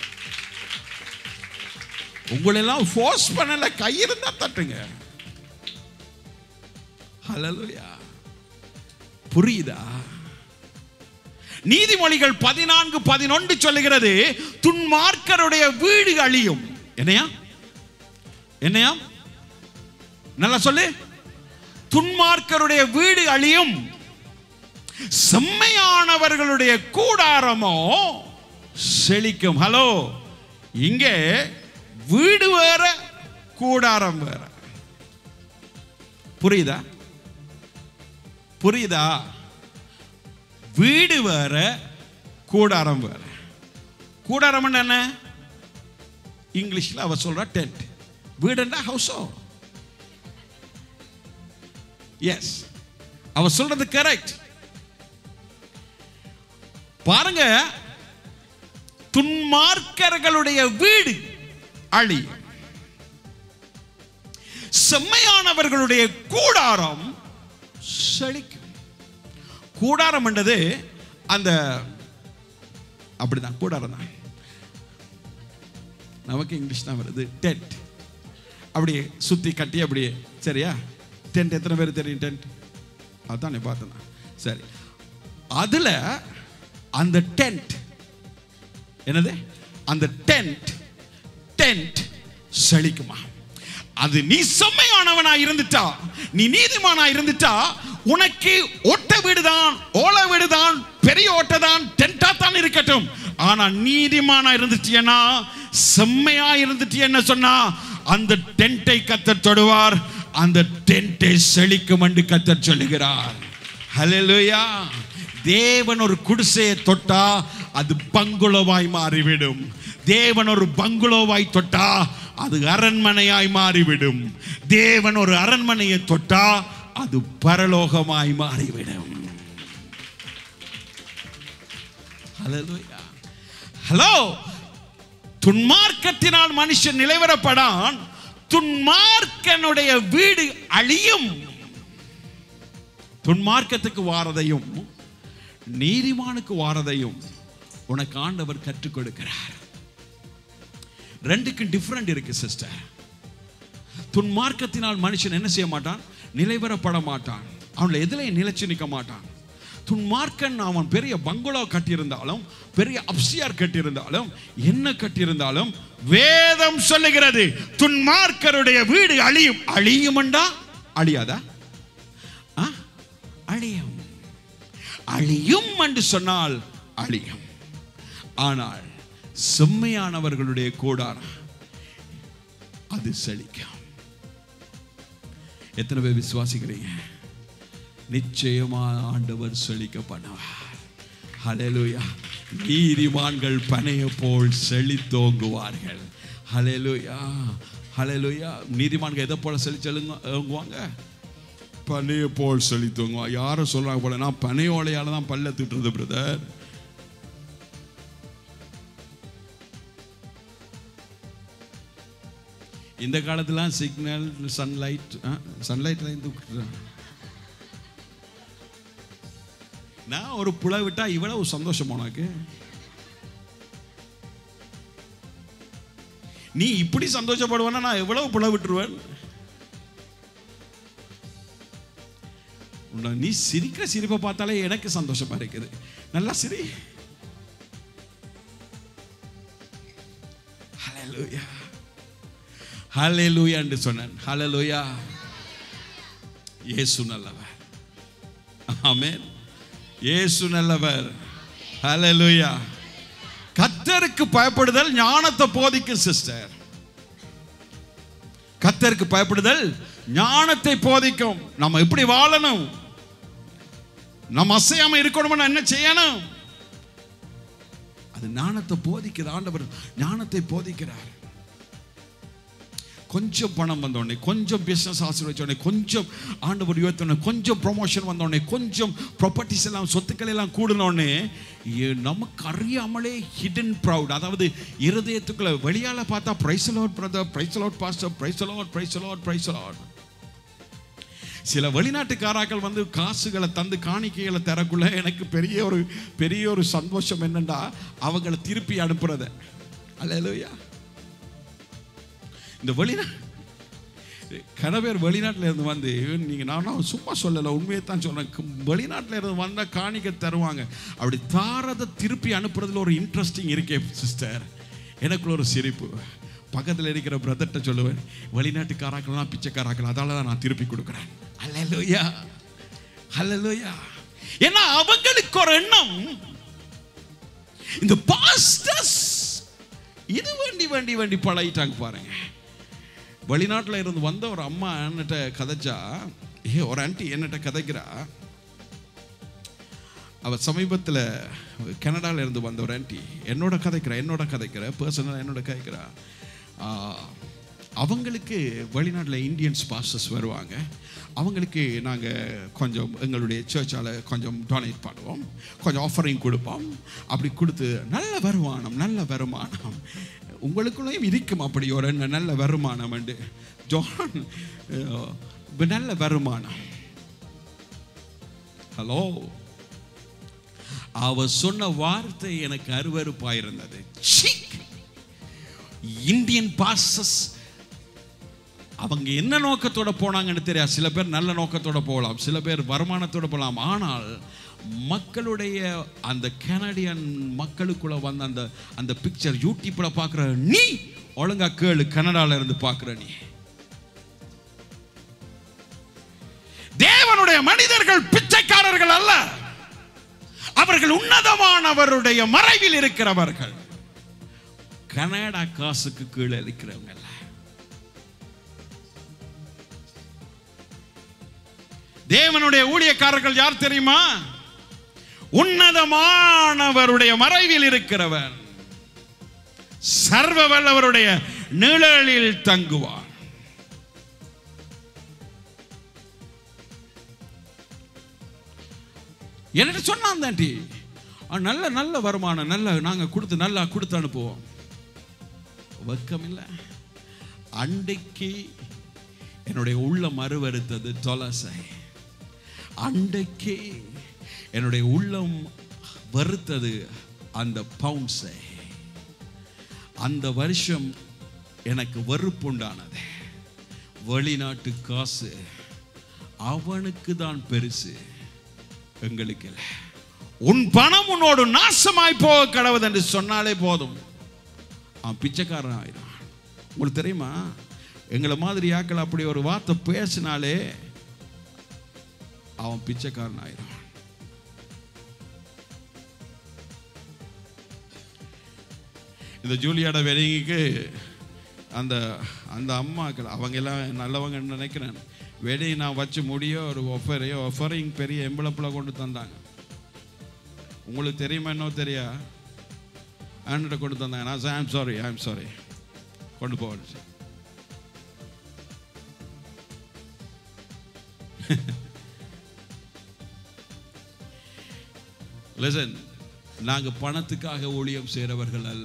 உங்களெல்லாம் ஃபோர்ஸ் பண்ணல கையிருந்தா தட்டுங்க ஹalleluya புரியுதா நீதிமொழிகள் பதினான்கு பதினொன்று சொல்லுகிறது துன்மார்க்கருடைய வீடு அழியும் என்னையா என்னையா நல்லா சொல்லு துன்மார்க்கருடைய வீடு அழியும் செம்மையானவர்களுடைய கூடாரமோ செழிக்கும் ஹலோ இங்கே வீடு வேற கூடாரம் வேற புரியுதா புரியுதா வீடு வேற கூடாரம் வேற கூடாரம் என்ன இங்கிலீஷ்ல அவ சொல்றா டென்ட் வீடுன்னா ஹவுஸோ எஸ் அவ சொல்றது கரெக்ட் பாருங்க துன்மார்க்கர்களுடைய வீடு அழியும் செம்மையானவர்களுடைய கூடாரம் செழிக்கும் கூடாரம் என்றது அந்த அப்படிதான் கூடாரம் தான் நமக்கு இங்கிலீஷ் தான் வருது டென்ட் அப்படியே சுத்தி கட்டி அப்படியே சரியா டென்ட் எத்தனை பேர் தெரியும் டென்ட் அதான் நீ பார்த்தேன் சரி அதுல அந்த டென்ட் என்னது அந்த டென்ட் டென்ட் செழிக்குமா அது நீ செம்மையானவனா இருந்துட்டா நீ நீதிமானா இருந்துட்டா உனக்கு ஒட்ட வீடுதான் ஓலை வீடுதான் பெரிய ஓட்டை தான் டென்டா தான் இருக்கட்டும் ஆனா நீதிமானா இருந்துட்டியனா செம்மையா இருந்துட்டியன்னு சொன்னா அந்த டென்ட்டை கத்தர் தொடுவார் அந்த டென்ட்டை செழிக்கும் என்று கத்தர் சொல்லுகிறார் ஹalleluya தேவன் ஒரு குடிசையை தொட்டா அது பங்குளவாய் மாறிவிடும் தேவன் ஒரு பங்குளோவாய் தொட்டா அது அரண்மனையாய் மாறிவிடும் தேவன் ஒரு அரண்மனையை தொட்டா அது பரலோகமாய் மாறிவிடும் ஹalleluya ஹலோ துன்மார்க்கத்தினால் மனுஷன் நிலைவரப்படான் துன்மார்க்கனுடைய வீடு அழியும் துன்மார்க்கத்துக்கு வாரதையும் நீதிமானுக்கு வாரதையும் உனக்கு ஆண்டவர் கற்றுக் கொடுக்கிறார் ரெண்டுக்கும் டிஃப்ரெண்ட் இருக்கு சிஸ்டர் துன்மார்க்கத்தினால் மனுஷன் என்ன செய்ய மாட்டான் நிலைவரப்பட மாட்டான் அவன்ல எதுலையும் நிலைச்சு நிற்க மாட்டான் துன்மார்க்கன் அவன் பெரிய பங்களோ கட்டியிருந்தாலும் பெரிய அப்சியார் கட்டியிருந்தாலும் என்ன கட்டியிருந்தாலும் வேதம் சொல்லுகிறது துன்மார்க்கருடைய வீடு அழியும் அழியுமண்டா அழியாதா ஆ? அழியும் அழியும் என்று சொன்னால் அழியும் ஆனால் செம்மையானவர்களுடைய கூடாரம் அது செழிக்கும் எத்தனை பேர் விசுவாசிக்கிறீங்க நிச்சயமா ஆண்டவர் செழிக்க பண்ணுவார் ஹalleluya நீதிமான்கள் பனைய போல் செழித்தோங்குவார்கள் ஹalleluya ஹalleluya நீதிமான்கள் எதை போல செழிச்செழுங்குவாங்க பனைய போல் செழித்தோங்குவா யாரும் சொல்றாங்க போல நான் பனையோலையால தான் பல்ல திட்டுறது பிரதர் இந்த காலத்துலாம் சிக்னல் சன்லைட் சன்லைட்ல இருந்து விட்டுறாங்க. நான் ஒரு புல விட்டா இவ்வளவு சந்தோஷம் உனக்கு நீ இப்படி சந்தோஷப்படுவேன்னா நான் எவ்வளவு புல விட்டுருவேன் உன்னை நீ சிரிக்கிற சிரிப்பை பார்த்தாலே எனக்கு சந்தோஷமா இருக்குது நல்லா சிரி ஹalleluya ஹalleluya என்று சொன்னேன் ஹalleluya இயேசு நல்லவர் ஆமென் இயேசு நல்லவர் ஹalleluya கத்தருக்கு பயப்படுதல் ஞானத்தை போதிக்கும் சிஸ்டர் கத்த கர்த்தருக்கு பயப்படுதல் ஞானத்தை போதிக்கும் நம்ம எப்படி வாழணும் நம்ம அசையாம இருக்கணும்னா என்ன செய்யணும் அது ஞானத்தை போதிக்கிறது ஆண்டவர் ஞானத்தை போதிக்கிறார் கொஞ்சம் பணம் வந்த உடனே கொஞ்சம் பிசினஸ் ஆசீர்வதிச்ச உடனே கொஞ்சம் ஆண்டவர் உயர்த்த உடனே கொஞ்சம் ப்ரொமோஷன் வந்த உடனே கொஞ்சம் ப்ராப்பர்ட்டிஸ் எல்லாம் சொத்துக்கள் எல்லாம் கூடின உடனே ஏ- நமக்கு அறியாமலே ஹிடன் ப்ரௌட் அதாவது இருதயத்துக்குள்ள வெளியால பார்த்தா praise lord brother praise lord pastor praise lord praise lord praise lord சில வெளிநாட்டுக்காராக்கள் வந்து காசுகளை தந்து காணிக்கைகளை தரக்குள்ள எனக்கு பெரிய ஒரு பெரிய ஒரு சந்தோஷம் என்னன்னா அவங்கள திருப்பி அனுப்புறத அல்லையா இந்த வெளிநா கன பேர் வெளிநாட்டில் இருந்து வந்து நீங்க நானும் சும்மா சொல்லலை உண்மையை தான் சொல்றேன் கு- வெளிநாட்டில் இருந்து வந்தால் காணிக்க தருவாங்க அப்படி தாரதை திருப்பி அனுப்புறதுல ஒரு இன்ட்ரெஸ்டிங் இருக்கே சிஸ்டர் எனக்குள்ள ஒரு சிரிப்பு பக்கத்தில் இருக்கிற பிரதர்கிட்ட சொல்லுவேன் வெளிநாட்டுக்காராக்கள்லாம் பிச்சைக்காராக்கள் அதால தான் நான் திருப்பி கொடுக்குறேன் அல்லையா அல்லையா ஏன்னா அவங்களுக்கு ஒரு எண்ணம் இந்த பாஸ்டர்ஸ் இது வேண்டி வேண்டி வேண்டி பழகிட்டாங்க பாருங்க வெளிநாட்டில் இருந்து வந்த ஒரு அம்மா என்னட்ட கதைச்சா ஏ ஒரு ஆண்டி என்னட்ட கதைக்கிறா அவ சமீபத்தில் கனடால இருந்து வந்த ஒரு ஆண்டி என்னோட கதைக்கிறா என்னோட கதைக்கிற பர்சனலாக என்னோட கதைக்கிறா ஆ, அவங்களுக்கு வெளிநாட்டில் இந்தியன்ஸ் பாஸ்டர்ஸ் வருவாங்க அவங்களுக்கு நாங்கள் கொஞ்சம் எங்களுடைய சர்ச்சால் கொஞ்சம் டொனேட் பண்ணுவோம் கொஞ்சம் ஆஃபரிங் கொடுப்போம் அப்படி கொடுத்து நல்ல வருமானம் நல்ல வருமானம் உங்களுக்குள்ளேயும் இருக்கும் அப்படி ஒரு எண்ணம், நல்ல வருமானம் உண்டு ஜான் அஹ், நல்ல வருமானம் ஹலோ அவ சொன்ன வார்த்தை எனக்கு அருவருப்பாயிருந்தது சீ! இந்தியன் பாசஸ் அவங்க என்ன நோக்கத்தோட போனாங்கன்னு தெரியாது சில பேர் நல்ல நோக்கத்தோட போகலாம் சில பேர் வருமானத்தோட போகலாம் ஆனால் மக்களுடைய அந்த கனடியன் மக்களுக்குள்ள வந்த அந்த அந்த பிக்சர் யூடியூப்ல பார்க்குற நீ ஒழுங்கா கேளு கனடால இருந்து பார்க்குற நீ தேவனுடைய மனிதர்கள் பிச்சைக்காரர்கள் அல்ல அவர்கள் உன்னதமானவருடைய மறைவில் இருக்கிறவர்கள் கனடா காசுக்கு கீழே இருக்கிறவங்க அல்ல தேவனுடைய ஊழியக்காரர்கள் யார் தெரியுமா உன்னதமானவருடைய மறைவில் இருக்கிறவன் சர்வ வல்லவருடைய நிழலில் தங்குவான் என்கிட்ட சொன்னான் தாண்டி நல்ல நல்ல வருமானம் நல்ல நாங்க கொடுத்து நல்லா கொடுத்து அனுப்புவோம் வெக்கம் இல்லை அண்டைக்கு என்னுடைய உள்ளம் அருவருத்தது தொலசை அண்டைக்கு என்னுடைய உள்ளம் வருத்தது அந்த பவுன்ஸை அந்த வருஷம் எனக்கு வெறுப்புண்டானது வெளிநாட்டு காசு அவனுக்கு தான் பெருசு எங்களுக்கு இல்லை உன் பணம் உன்னோடு நாசமாய் போக கடவுது என்று சொன்னாலே போதும் அவன் பிச்சைக்காரன் ஆயிடும் உங்களுக்கு தெரியுமா எங்களை மாதிரி ஆக்கள் அப்படி ஒரு வார்த்தை பேசினாலே அவன் பிச்சைக்காரன் ஆயிடும் இந்த ஜூலியாட வெடிங்குக்கு அந்த அந்த அம்மாக்கள் அவங்க எல்லாம் நல்லவங்கன்னு நினைக்கிறேன் வெடி நான் வச்சு முடிய ஒரு ஒஃபரையோ ஒஃபரிங் பெரிய எம்பளப்பில் கொண்டு தந்தாங்க உங்களுக்கு தெரியுமா என்ன தெரியா ஆண்ட கொண்டு தந்தாங்க நான் ஐம் சாரி ஐம் சாரி கொண்டு போச்சு லிசன் நாங்க பணத்துக்காக ஊழியம் செய்கிறவர்கள் அல்ல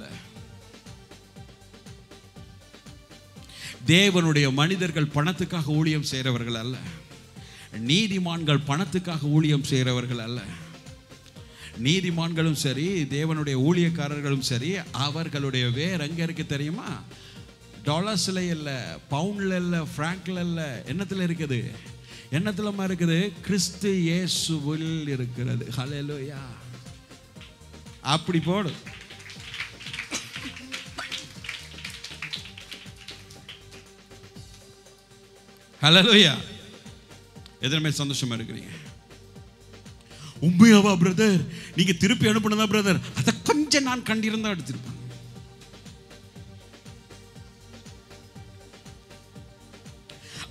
தேவனுடைய மனிதர்கள் பணத்துக்காக ஊழியம் செய்கிறவர்கள் அல்ல நீதிமான்கள் பணத்துக்காக ஊழியம் செய்கிறவர்கள் அல்ல நீதிமான்களும் சரி தேவனுடைய ஊழியக்காரர்களும் சரி அவர்களுடைய வேர் எங்க இருக்கு தெரியுமா டாலர்ஸ்ல இல்ல பவுண்ட்ல இல்ல பிராங்க்ல இல்ல என்னத்துல இருக்குது என்னத்துலமா இருக்குது கிறிஸ்து இயேசுவில் இருக்கிறது ஹalleluya அப்படி போடு ஹalleluya எதனமே சந்தோஷமா இருக்கிறீங்க உண்மையாவா பிரதர் நீங்க திருப்பி அனுப்பினதா பிரதர் அதை கொஞ்சம் நான் கண்டிருந்தா எடுத்திருப்பேன்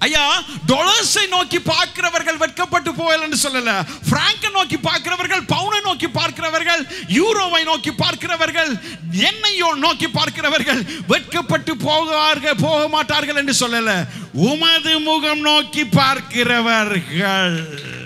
ஐயா டொலர்ஸை நோக்கி பார்க்கிறவர்கள் வெட்கப்பட்டு போகல என்று சொல்லல பிராங்கை நோக்கி பார்க்கிறவர்கள் பவுனை நோக்கி பார்க்கிறவர்கள் யூரோவை நோக்கி பார்க்கிறவர்கள் என்னையோ நோக்கி பார்க்கிறவர்கள் வெட்கப்பட்டு போகார்கள் போக மாட்டார்கள் என்று சொல்லல உமது முகம் நோக்கி பார்க்கிறவர்கள்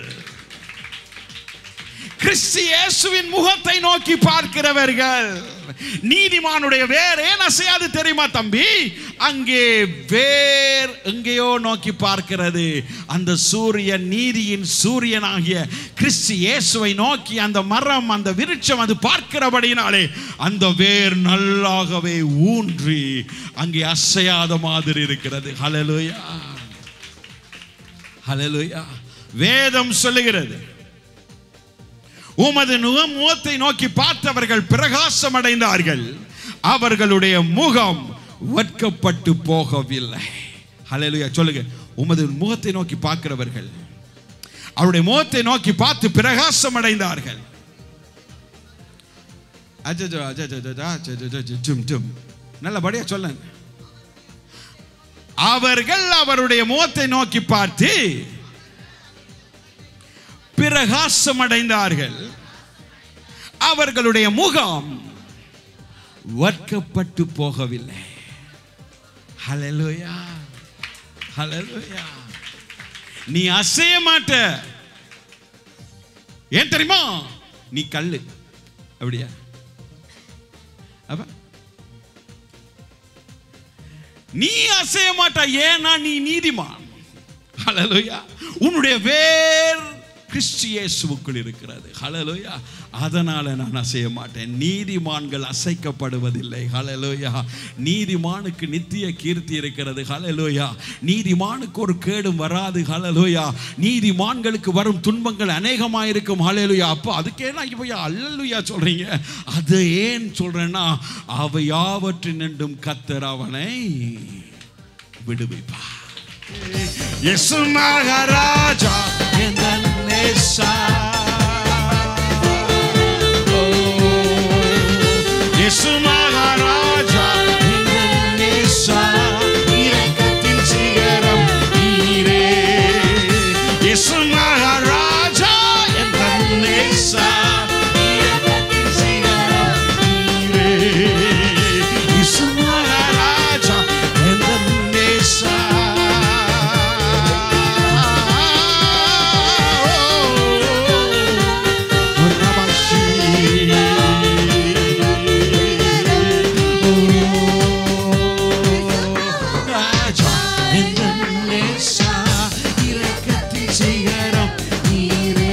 கிறிஸ்து இயேசுவின் முகத்தை நோக்கி பார்க்கிறவர்கள் நீதிமானுடைய வேர் ஏன் அசையாது தெரியுமா தம்பி அங்கே வேர் எங்கேயோ நோக்கி பார்க்கிறது அந்த சூரியன் நீதியின் சூரியனாகிய கிறிஸ்து இயேசுவை நோக்கி அந்த மரம் அந்த விருட்சம் அது பார்க்கிறபடினாலே அந்த வேர் நல்லாகவே ஊன்றி அங்கே அசையாத மாதிரி இருக்கிறது ஹalleluya ஹalleluya வேதம் சொல்லுகிறது உமது நுகம் முகத்தை நோக்கி பார்த்தவர்கள் பிரகாசம் அடைந்தார்கள் அவர்களுடைய முகம் வெட்கப்பட்டு போகவில்லை ஹalleluya சொல்லுங்க உமது முகத்தை நோக்கி பார்க்கிறவர்கள் அவருடைய முகத்தை நோக்கி பார்த்து பிரகாசம் அடைந்தார்கள் அஜஜோ அஜஜோ அஜஜோ ஜும் ஜும் நல்லபடியா சொல்லுங்க அவர்கள் அவருடைய முகத்தை நோக்கி பார்த்து பிரகாசம் அடைந்தார்கள் அவர்களுடைய முகம் வர்க்கப்பட்டு போகவில்லை ஹalleluya ஹalleluya நீ அசைய மாட்ட ஏன் தெரியுமா நீ கல்லு அப்படியா அப்ப நீ அசைய மாட்டா ஏன்னா நீ நீதிமான் ஹalleluya உன்னுடைய வேர் கிறிஸ்து இயேசுவுக்குள் இருக்கிறது ஹalleluya அதனால நான் அசைய மாட்டேன் நீதிமான்கள் அசைக்கப்படுவதில்லை ஹalleluya நீதிமானுக்கு நித்திய கீர்த்தி இருக்கிறது ஹalleluya நீதிமானுக்கு ஒரு கேடும் வராது ஹalleluya நீதிமான்களுக்கு வரும் துன்பங்கள் அநேகமாக இருக்கும் ஹalleluya அப்போ அதுக்கே நான் இப்போ அல்லலுயா சொல்றீங்க அது ஏன் சொல்றேன்னா அவை யாவற்றினின்றும் கத்தர் அவனை விடுவிப்பார் இயேசு மகாராஜா எந்த நேசா ஓ, இயேசு மகாராஜா எந்த நேசா இரக்கத்தின் சிகரம் நீரே இயேசு மகாராஜா எந்த நேசா இரக்கத்தின் சிகரம் நீரே இயேசு மகாராஜா எந்த நேசா ராஜா எந்த நேசா இரக்கத்தின் சிகரம் நீரே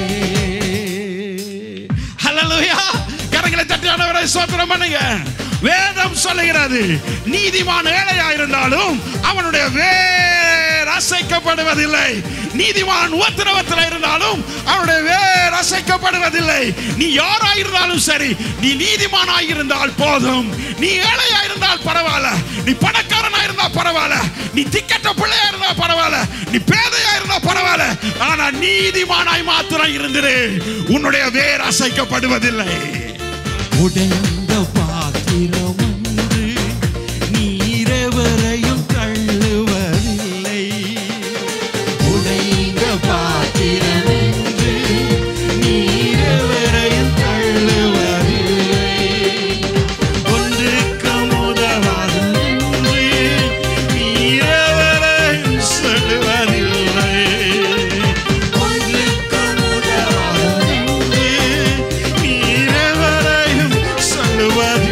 ஹalleluya கரங்களை தட்டி ஆண்டவரை ஸ்தோத்திரம் பண்ணுங்க வேதம் சொல்லுகிறது நீதிமான் ஏழையா இருந்தாலும் அவனுடைய வேர் அசைக்கப்படுவதில்லை நீதிமான் உத்தரவத்தில் இருந்தாலும் அவனுடைய வேர் அசைக்கப்படுவதில்லை நீ யாரா இருந்தாலும் சரி நீ நீதிமானா இருந்தால் போதும் நீ ஏழையா இருந்தால் பரவாயில்ல நீ பணக்காரனா இருந்தா பரவாயில்ல நீ திக்கற்ற பிள்ளையா இருந்தா பரவாயில்ல நீ பேதையா இருந்தா பரவாயில்ல ஆனா நீதிமானாய் மாத்திரம் இருந்திரு உன்னுடைய வேர் அசைக்கப்படுவதில்லை உடைந்த பாத்திரம் ஒன்று நீரவரையும் தள்ளுவதில்லை உடைந்த பாத்திரம் ஒன்று நீரவரையும் தள்ளுவதில்லை ஒன்றுக்கு முதலாவது ஒன்று நீரவரையும் சொல்லுவதில்லை ஒன்றுக்கு முதலாவது ஒன்று நீரவரையும் சொல்லுவதில்லை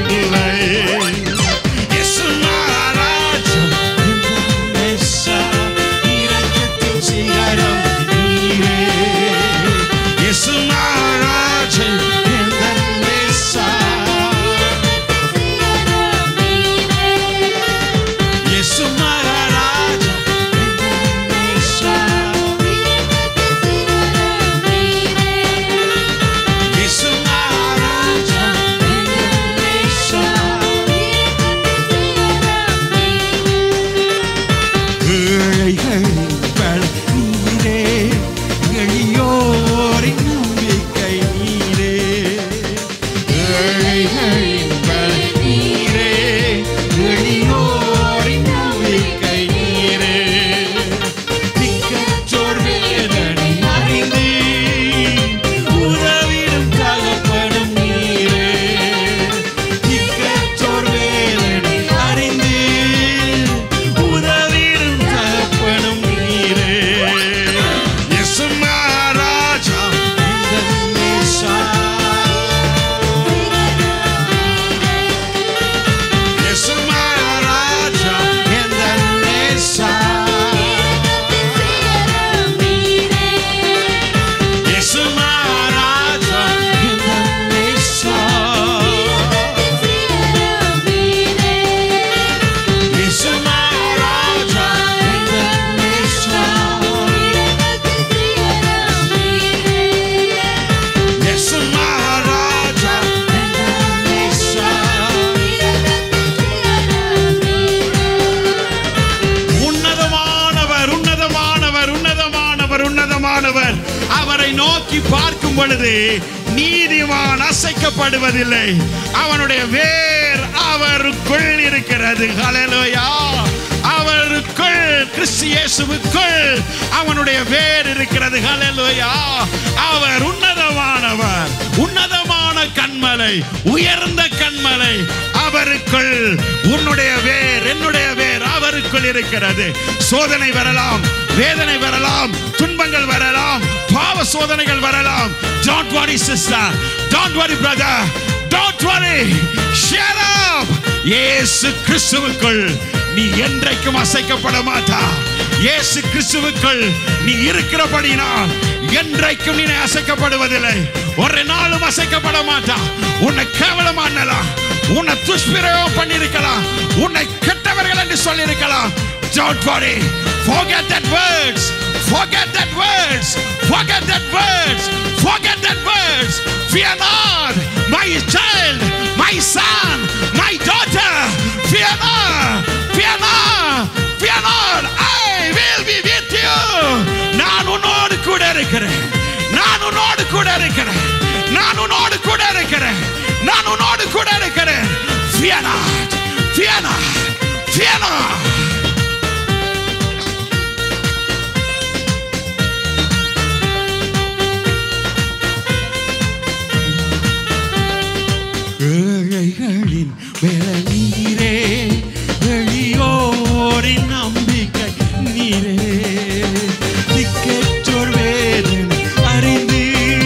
உன்னதமானவர் அவரை நோக்கி பார்க்கும் பொழுது நீதிமான் அசைக்கப்படுவதில்லை அவனுடைய வேர் அவருக்குள் இருக்கிறது ஹalleluya அவருக்குள் கிறிஸ்து இயேசுவுக்குள் அவனுடைய வேர் இருக்கிறது ஹalleluya அவர் உன்னதமானவர் உன்னதமான கண்மலை உயர்ந்த கண்மலை அவருக்குள் உன்னுடைய வேர் என்னுடைய வேர் அவருக்குள் இருக்கிறது சோதனை வரலாம் வேதனை வரலாம் துன்பங்கள் வரலாம் பாவ சோதனைகள் வரலாம் don't worry sister don't worry brother don't worry shut up இயேசு கிறிஸ்துவுக்குள் நீ என்றைக்கும் அசைக்கப்பட மாட்டா இயேசு கிறிஸ்துவுக்குள் நீ இருக்கிறபடினால் என்றைக்கும் நீ அசைக்கப்படுவதில்லை ஒரு நாளும் அசைக்கப்பட மாட்டா உன்னை கேவலமானலாம் உன்னை துஷ்பிரயோகம் பண்ணியிருக்கலாம் உன்னை கெட்டவர்கள் என்று சொல்லியிருக்கலாம் don't worry forget that words forget that words forget that words forget that words fear not my child my son my daughter fear not fear not fear not I will be with you நான் உன்னோடு கூட இருக்கிறேன் நான் உன்னோடு கூட இருக்கிறேன் நான் உன்னோடு கூட இருக்கிறேன் நான் உன்னோடு கூட இருக்கிறேன் fear not fear not fear not ஏழைகளின் நீரே எளியோரின் நம்பிக்கை நீரே திக்கற்றோர் வேதனை அறிந்து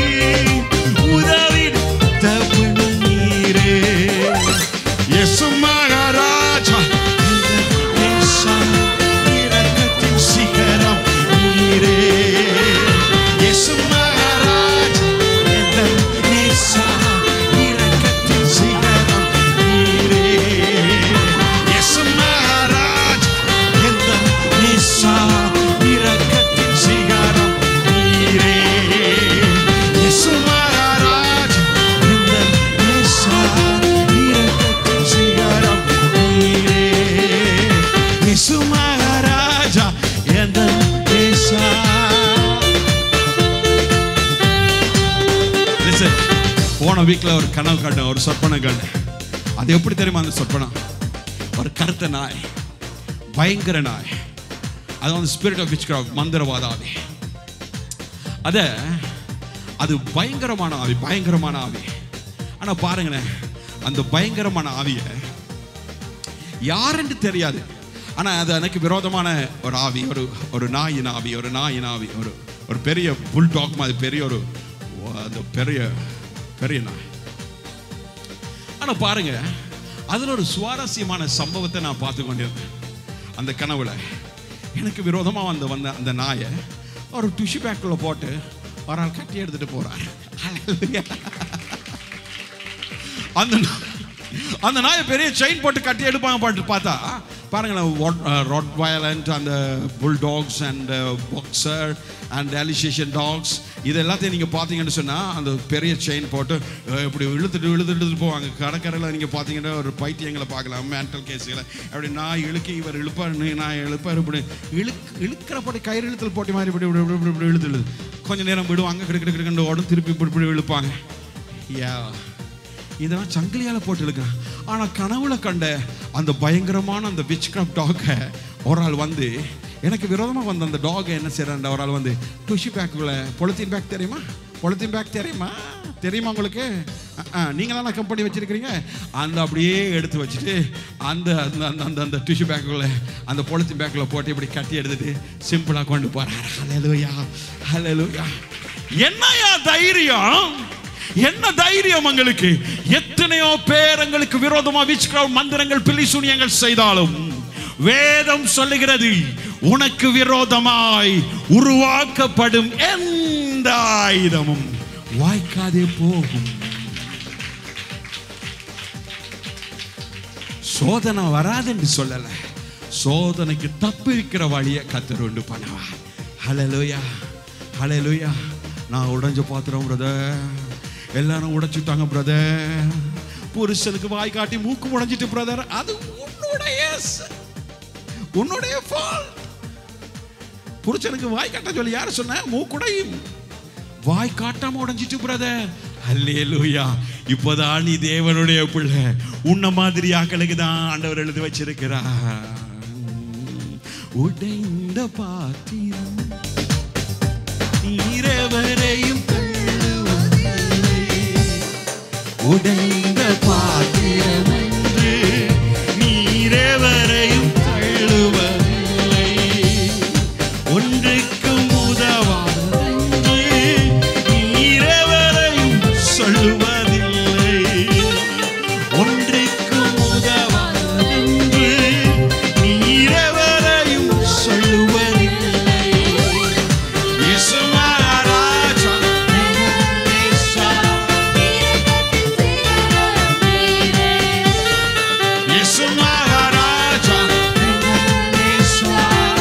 உதவிட நீரே இயேசு மகாராஜா நேசம் இரக்கத்தின் சிகரம் நீரே இயேசு மகாராஜா எங்கள் நேசம் இரக்கத்தின் சிகரம் நீரே இயேசு மகாராஜா எங்கள் நேசம் இரக்கத்தின் சிகரம் நீரே இயேசு மகாராஜா எங்கள் நேசம் இரக்கத்தின் சிகரம் நீரே இயேசு மகாராஜா எங்கள் நேசம் Listen, போன வீக்ல ஒரு கனவு கண்டேன் ஒரு சொற்பனை கண்டேன் அது எப்படி தெரியுமா அந்த சொற்பனம் ஒரு கருத்த நாய் பயங்கர நாய் அது வந்து ஸ்பிரிட் ஆஃப் விச் மந்திரவாத ஆவி அத அது பயங்கரமான ஆவி பயங்கரமான ஆவி ஆனா பாருங்களேன் அந்த பயங்கரமான ஆவியை யாருன்னு தெரியாது ஆனா அது எனக்கு விரோதமான ஒரு ஆவி ஒரு ஒரு நாயின் ஆவி ஒரு நாயின் ஆவி ஒரு ஒரு பெரிய புல் டாக் மாதிரி பெரிய ஒரு அந்த பெரிய பெரிய நாய் ஆனா பாருங்க அதுல ஒரு சுவாரஸ்யமான சம்பவத்தை நான் பார்த்து கொண்டிருந்தேன் அந்த கனவுல எனக்கு விரோதமா வந்த வந்த அந்த நாயை ஒரு டிஷ்யூ பேக்குள்ள போட்டு ஒரு ஆள் கட்டி எடுத்துட்டு போறார் அந்த நா- அந்த நாயை பெரிய செயின் போட்டு கட்டி எடுப்பாங்க பாட்டு பார்த்தா பாருங்களேன் ராட் வயலண்ட் அந்த bull dogs and boxer and Alsatian dogs இது எல்லாத்தையும் நீங்கள் பார்த்தீங்கன்னு சொன்னால் அந்த பெரிய செயின் போட்டு அஹ், இப்படி இழுத்துட்டு இழுத்துட்டு இழுத்துட்டு போவாங்க கடற்கரையில் நீங்கள் பார்த்தீங்கன்னா ஒரு பைத்தியங்களை பார்க்கலாம் மேண்டல் கேஸுகளை அப்படி நான் இழுக்கி இவர் இழுப்பார் நான் இழுப்பார் இப்படி இழுக் இழுக்கிறப்படி கயிறு இழுத்தல் போட்டி மாதிரி இப்படி இப்படி இப்படி இப்படி இப்படி இழுத்து இழுத்து கொஞ்சம் நேரம் விடுவாங்க கிடு கிடு கிடுக்கிட்டு உடம்பு திருப்பி இப்படி இப்படி இழுப்பாங்க யா இதெல்லாம் சங்கிலியால போட்டு இழுக்கிறான் ஆனா கனவுல கண்ட அந்த பயங்கரமான அந்த விச் கிராஃப்ட் டாகை ஒரு ஆள் வந்து எனக்கு விரோதமா வந்த அந்த டாகை என்ன செய்யறான் ஒரு ஆள் வந்து டுஷி பேக்குள்ள பொலித்தீன் பேக் தெரியுமா பொலித்தீன் பேக் தெரியுமா தெரியுமா உங்களுக்கு நீங்க தானே கம்பெனி வச்சிருக்கிறீங்க அந்த அப்படியே எடுத்து வச்சுட்டு அந்த அந்த அந்த அந்த அந்த டிஷ்யூ பேக்குள்ள அந்த பொலித்தீன் பேக்கில் போட்டு இப்படி கட்டி எடுத்துட்டு சிம்பிளா கொண்டு போறாரு ஹalleluya ஹalleluya என்னையா தைரியம் என்ன தைரியம் உங்களுக்கு எத்தனையோ பேர் எங்களுக்கு விரோதமா விச்கிரவுட் மந்திரங்கள் பில்லி சூனியங்கள் செய்தாலும் வேதம் சொல்லுகிறது உனக்கு விரோதமாய் உருவாக்கப்படும் எந்த ஆயுதமும் வாய்க்காதே போகும் சோதனை வராதுன்னு சொல்லல சோதனைக்கு தப்பிருக்கிற வழியை கத்தர் உண்டு பண்ணுவார் ஹalleluya ஹalleluya நான் உடைஞ்ச பாத்திரம் பிரதர் எல்லாரும் உடைச்சுட்டாங்க பிரதர் புருஷனுக்கு வாய் காட்டி மூக்கு உடைஞ்சிட்டு பிரதர் அது உன்னுடைய ச- உன்னுடைய fault புருஷனுக்கு வாய் காட்ட சொல்லி யார் சொன்ன மூக்குடையும் வாய் காட்டாம உடைஞ்சிட்டு பிரதர் அல்லேலூயா இப்போதான் நீ தேவனுடைய பிள்ளை உன்ன மாதிரி ஆக்களுக்கு தான் ஆண்டவர் எழுதி வச்சிருக்கிறார் உடைந்த பாத்திரம் நீரவரையும் தள்ளுவதில்லை. உடைந்த பாத்திரம் என்று நீரவரையும் தள்ளுவதில்லை ஒன்றுக்கும் உதவாதென்று நீரவரையும் சொல்லுவதில்லை ஒன்றுக்கும் உதவாதென்று நீரவரையும் சொல்லுவதில்லை இயேசு மகாராஜா நேசா. இயேசு மகாராஜா நேசா.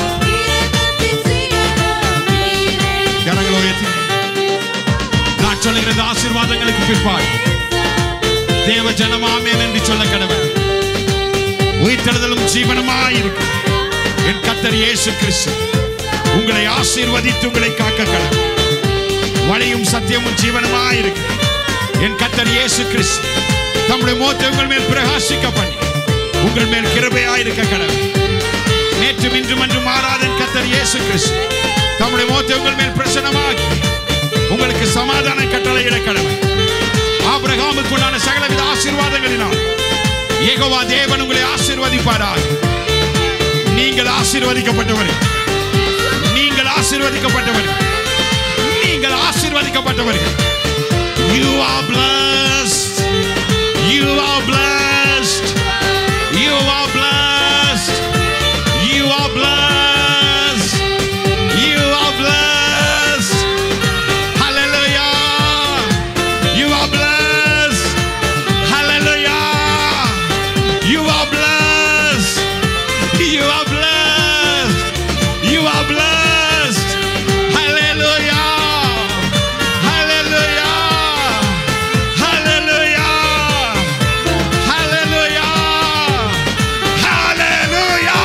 கரங்களை உயர்த்தி நான் சொல்லுகிற இந்த ஆசீர்வாதங்களுக்கு பிற்பாடு தேவ ஜனமாமேன் என்று சொல்ல கடவுள் உயிர்த்தெழுதலும் ஜீவனமாயிருக்கு என் கத்தர் இயேசு கிறிஸ்து உங்களை ஆசீர்வதித்து உங்களை காக்க கடவுள் வழியும் சத்தியமும் ஜீவனமாயிருக்கு என் கத்தர் இயேசு கிறிஸ்து தம்முடைய மோத்தை உங்கள் மேல் பிரகாசிக்க பண்ணி உங்கள் மேல் கிருபையாயிருக்க கடவுள் நேற்று இன்றும் என்று மாறாத என் கத்தர் இயேசு கிறிஸ்து தம்முடைய மோத்தை உங்கள் மேல் பிரசனமாகி உங்களுக்கு சமாதான கட்டளையிட கடவுள் ஆபிரகாமுக்கு உண்டான சகலவித ஆசீர்வாதங்களினால் ஏகோவா தேவன் உங்களை ஆசீர்வதிப்பாராக நீங்கள் ஆசீர்வதிக்கப்பட்டவர்கள் நீங்கள் ஆசீர்வதிக்கப்பட்டவர்கள் நீங்கள் ஆசீர்வதிக்கப்பட்டவர்கள் you are blessed you are blessed you are blessed you are blessed you are blessed hallelujah you are blessed hallelujah you are blessed you are blessed you are blessed hallelujah hallelujah hallelujah hallelujah hallelujah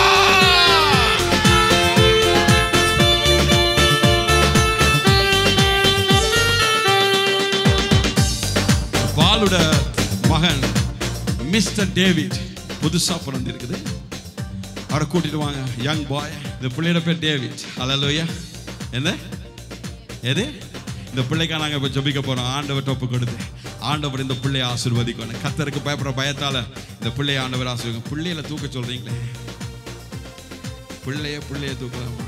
பாலுட மகன் மிஸ்டர் டேவிட் புதுசா பிறந்திருக்குது அவரை கூட்டிட்டு வாங்க யங் பாய் இந்த பிள்ளையோட பேர் டேவிட் ஹalleluya என்ன எது இந்த பிள்ளைக்கா நாங்க இப்ப ஜெபிக்க போறோம் ஆண்டவர் ஒப்பு கொடுத்து ஆண்டவர் இந்த பிள்ளையை ஆசீர்வதிக்கணும் கத்தருக்கு பயப்படுற பயத்தால இந்த பிள்ளையை ஆண்டவர் ஆசீர்வதிக்கும் பிள்ளையில தூக்க சொல்றீங்களே பிள்ளைய பிள்ளைய தூக்கலாமா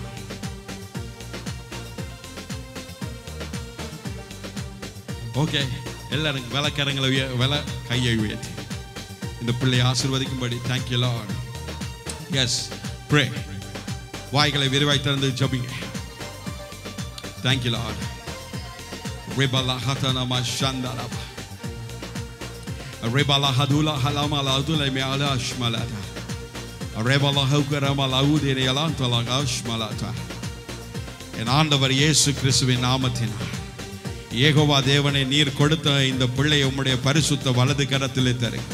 ஓகே எல்லாரும் விளக்கரங்களை உய வில கையை உயர்த்தி இந்த பிள்ளையை ஆசீர்வதிக்கும்படி தேங்க்யூ லார்ட் எஸ் ப்ரே வாய்களை விரிவாய் திறந்து ஜபிங்க தேங்க்யூ லார்ட் ரிபலா ஹதனமா ஷந்தரபா ரிபலா ஹதுலா ஹலமா லதுலை மியாலா அஷ்மலாதா ரிபலா ஹவுகரமா லவுதினை எலாந்தலா அஷ்மலாதா என் ஆண்டவர் இயேசு கிறிஸ்துவின் நாமத்தினால் ஏகோவா தேவனை நீர் கொடுத்த இந்த பிள்ளையை உம்முடைய பரிசுத்த வலது கரத்திலே தருங்க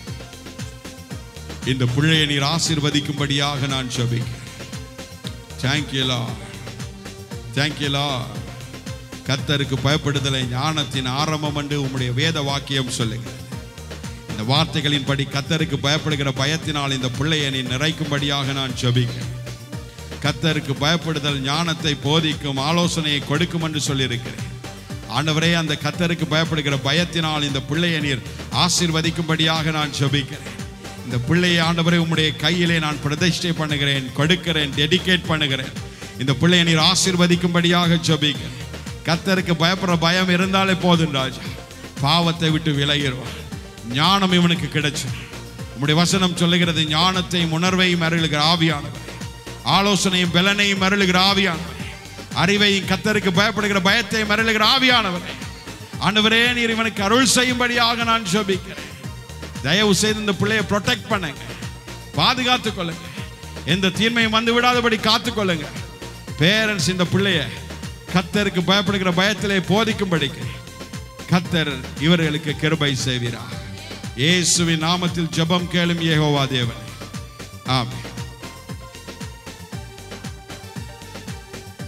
இந்த பிள்ளையை நீர் ஆசீர்வதிக்கும்படியாக நான் ஜெபிக்கிறேன் தேங்க்யூலா தேங்க்யூலா கத்தருக்கு பயப்படுதலை ஞானத்தின் ஆரம்பம் என்று உம்முடைய வேத வாக்கியம் சொல்லுகிறது இந்த வார்த்தைகளின்படி கத்தருக்கு பயப்படுகிற பயத்தினால் இந்த பிள்ளையை நீ நிறைக்கும்படியாக நான் ஜெபிக்கிறேன் கத்தருக்கு பயப்படுதல் ஞானத்தை போதிக்கும் ஆலோசனையை கொடுக்கும் என்று சொல்லியிருக்கிறேன் ஆண்டவரே அந்த கத்தருக்கு பயப்படுகிற பயத்தினால் இந்த பிள்ளையை நீர் ஆசீர்வதிக்கும்படியாக நான் ஜெபிக்கிறேன் இந்த பிள்ளையை ஆண்டவரே உம்முடைய கையிலே நான் பிரதிஷ்டை பண்ணுகிறேன் கொடுக்கிறேன் டெடிகேட் பண்ணுகிறேன் இந்த பிள்ளையை நீர் ஆசீர்வதிக்கும்படியாக ஜெபிக்கிறேன் கத்தருக்கு பயப்படுற பயம் இருந்தாலே போதும் ராஜா பாவத்தை விட்டு விலகிடுவான் ஞானம் இவனுக்கு கிடைச்சு உம்முடைய வசனம் சொல்லுகிறது ஞானத்தையும் உணர்வையும் அருளுகிற ஆவியானவர் ஆலோசனையும் பலனையும் அருளுகிற ஆவியானவர் அறிவையும் கத்தருக்கு பயப்படுகிற பயத்தை மருளுகிற ஆவியானவர் ஆண்டவரே நீர் இவனுக்கு அருள் செய்யும்படியாக நான் ஜெபிக்கிறேன் தயவு செய்து இந்த பிள்ளையை ப்ரொடெக்ட் பண்ணுங்க பாதுகாத்துக் கொள்ளுங்க எந்த தீன்மையும் வந்து விடாதபடி காத்துக்கொள்ளுங்க பேரண்ட்ஸ் இந்த பிள்ளைய கத்தருக்கு பயப்படுகிற பயத்திலே போதிக்கும்படிக்கு கத்தர் இவர்களுக்கு கிருபை செய்வீரா இயேசுவின் நாமத்தில் ஜெபம் கேளும் யெகோவா தேவன் ஆமென்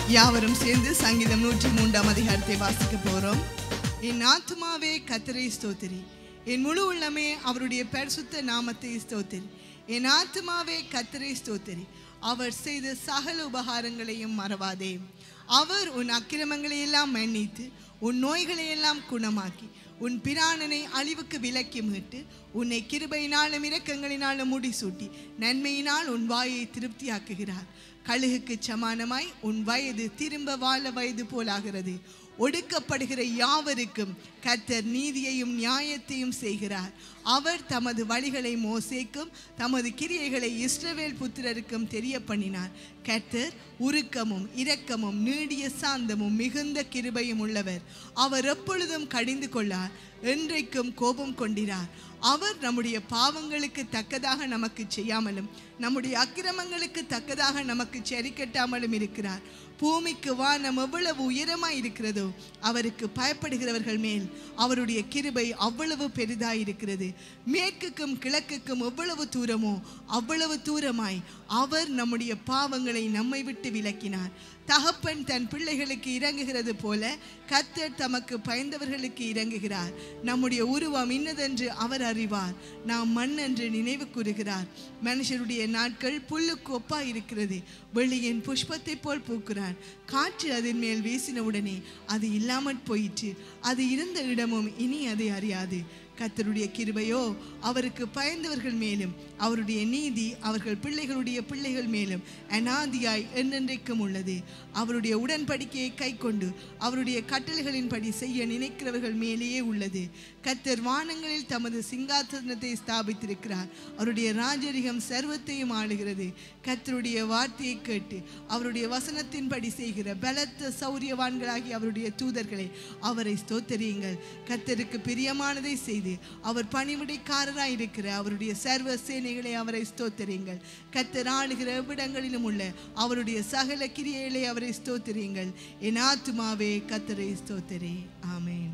யாவரும் சேர்ந்து சங்கீதம் நூற்றி மூன்றாம் அதிகாரத்தை வாசிக்க போறோம் என் ஆத்துமாவே கத்தரை ஸ்தோத்திரி என் முழு உள்ளமே அவருடைய பரிசுத்த நாமத்தை ஸ்தோத்திரி என் ஆத்துமாவே கத்தரை ஸ்தோத்திரி அவர் செய்த சகல உபகாரங்களையும் மறவாதே அவர் உன் அக்கிரமங்களை எல்லாம் மன்னித்து உன் நோய்களை எல்லாம் குணமாக்கி உன் பிராணனை அழிவுக்கு விலக்கி மீட்டு உன்னை கிருபையினாலும் இரக்கங்களினாலும் முடிசூட்டி நன்மையினால் உன் வாயை திருப்தியாக்குகிறார் கழுகுக்கு சமானமாய் உன் வயது திரும்ப வாழ வயது போலாகிறது ஒடுக்கப்படுகிற யாவருக்கும் கர்த்தர் நீதியையும் நியாயத்தையும் செய்கிறார் அவர் தமது வழிகளை மோசேக்கும் தமது கிரியைகளை இஸ்ரவேல் புத்திரருக்கும் தெரிய பண்ணினார் கர்த்தர் உருக்கமும் இரக்கமும் நீடிய சாந்தமும் மிகுந்த கிருபையும் உள்ளவர் அவர் எப்பொழுதும் கடிந்து கொள்ளார் என்றைக்கும் கோபம் கொண்டிரார் அவர் நம்முடைய பாவங்களுக்கு தக்கதாக நமக்கு செய்யாமலும் நம்முடைய அக்கிரமங்களுக்கு தக்கதாக நமக்கு சரி கட்டாமலும் இருக்கிறார் பூமிக்கு வானம் எவ்வளவு உயரமாய் இருக்கிறதோ அவருக்கு பயப்படுகிறவர்கள் மேல் அவருடைய கிருபை அவ்வளவு பெரிதாய் இருக்கிறது மேற்குக்கும் கிழக்குக்கும் எவ்வளவு தூரமோ அவ்வளவு தூரமாய் அவர் நம்முடைய பாவங்களை நம்மை விட்டு விலக்கினார் தகப்பன் தன் பிள்ளைகளுக்கு இறங்குகிறது போல கர்த்தர் தமக்கு பயந்தவர்களுக்கு இறங்குகிறார் நம்முடைய உருவம் இன்னதென்று அவர் அறிவார் நாம் மண் என்று நினைவு கூறுகிறார் மனுஷருடைய நாட்கள் புல்லுக்கு ஒப்பா இருக்கிறது வெளியின் புஷ்பத்தை போல் பூக்கிறார் காற்று அதன் மேல் வீசினவுடனே அது இல்லாமற் போயிற்று அது இருந்த இடமும் இனி அதை அறியாது கர்த்தருடைய கிருபையோ அவருக்கு பயந்தவர்கள் மேலும் அவருடைய நீதி அவர்கள் பிள்ளைகளுடைய பிள்ளைகள் மேலும் அனாதியாய் என்றென்றைக்கும் உள்ளது அவருடைய உடன்படிக்கையை கைக்கொண்டு அவருடைய கட்டளைகளின்படி செய்ய நினைக்கிறவர்கள் மேலேயே உள்ளது கர்த்தர் வானங்களில் தமது சிங்காசனத்தை ஸ்தாபித்திருக்கிறார் அவருடைய ராஜரிகம் சர்வத்தையும் ஆளுகிறது கர்த்தருடைய வார்த்தையை கேட்டு அவருடைய வசனத்தின்படி செய்கிற பலத்த சௌரியவான்களாகிய அவருடைய தூதர்களை அவரை ஸ்தோத்தரியுங்கள் கர்த்தருக்கு பிரியமானதை செய்து அவர் பணிவிடைக்காரராய் இருக்கிற அவருடைய சர்வ சேனைகளை அவரை ஸ்தோத்தரியுங்கள் கர்த்தர் ஆளுகிற எவ்விடங்களிலும் உள்ள அவருடைய சகல கிரியைகளை அவரை ஸ்தோத்தரியுங்கள் என் ஆத்துமாவே கர்த்தரை ஸ்தோத்தரே ஆமென்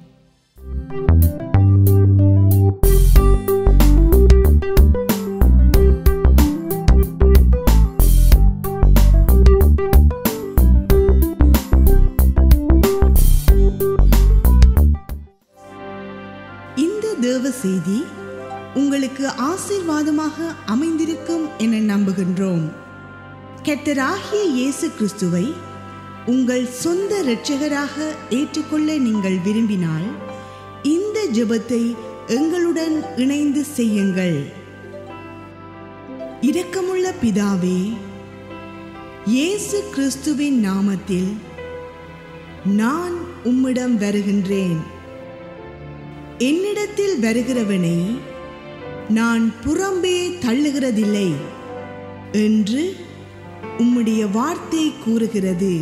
இந்த தேவ செய்தி உங்களுக்கு ஆசீர்வாதமாக அமைந்திருக்கும் என நம்புகின்றோம் கெட்டராகிய இயேசு கிறிஸ்துவை உங்கள் சொந்த இரட்சகராக ஏற்றுக்கொள்ள நீங்கள் விரும்பினால் இந்த ஜெபத்தை எங்களுடன் இணைந்து செய்யுங்கள் இரக்கமுள்ள பிதாவே இயேசு கிறிஸ்துவின் நாமத்தில் நான் உம்மிடம் வருகின்றேன் என்னிடத்தில் வருகிறவனை நான் புறம்பே தள்ளுகிறதில்லை என்று உம்முடைய வார்த்தை கூறுகிறது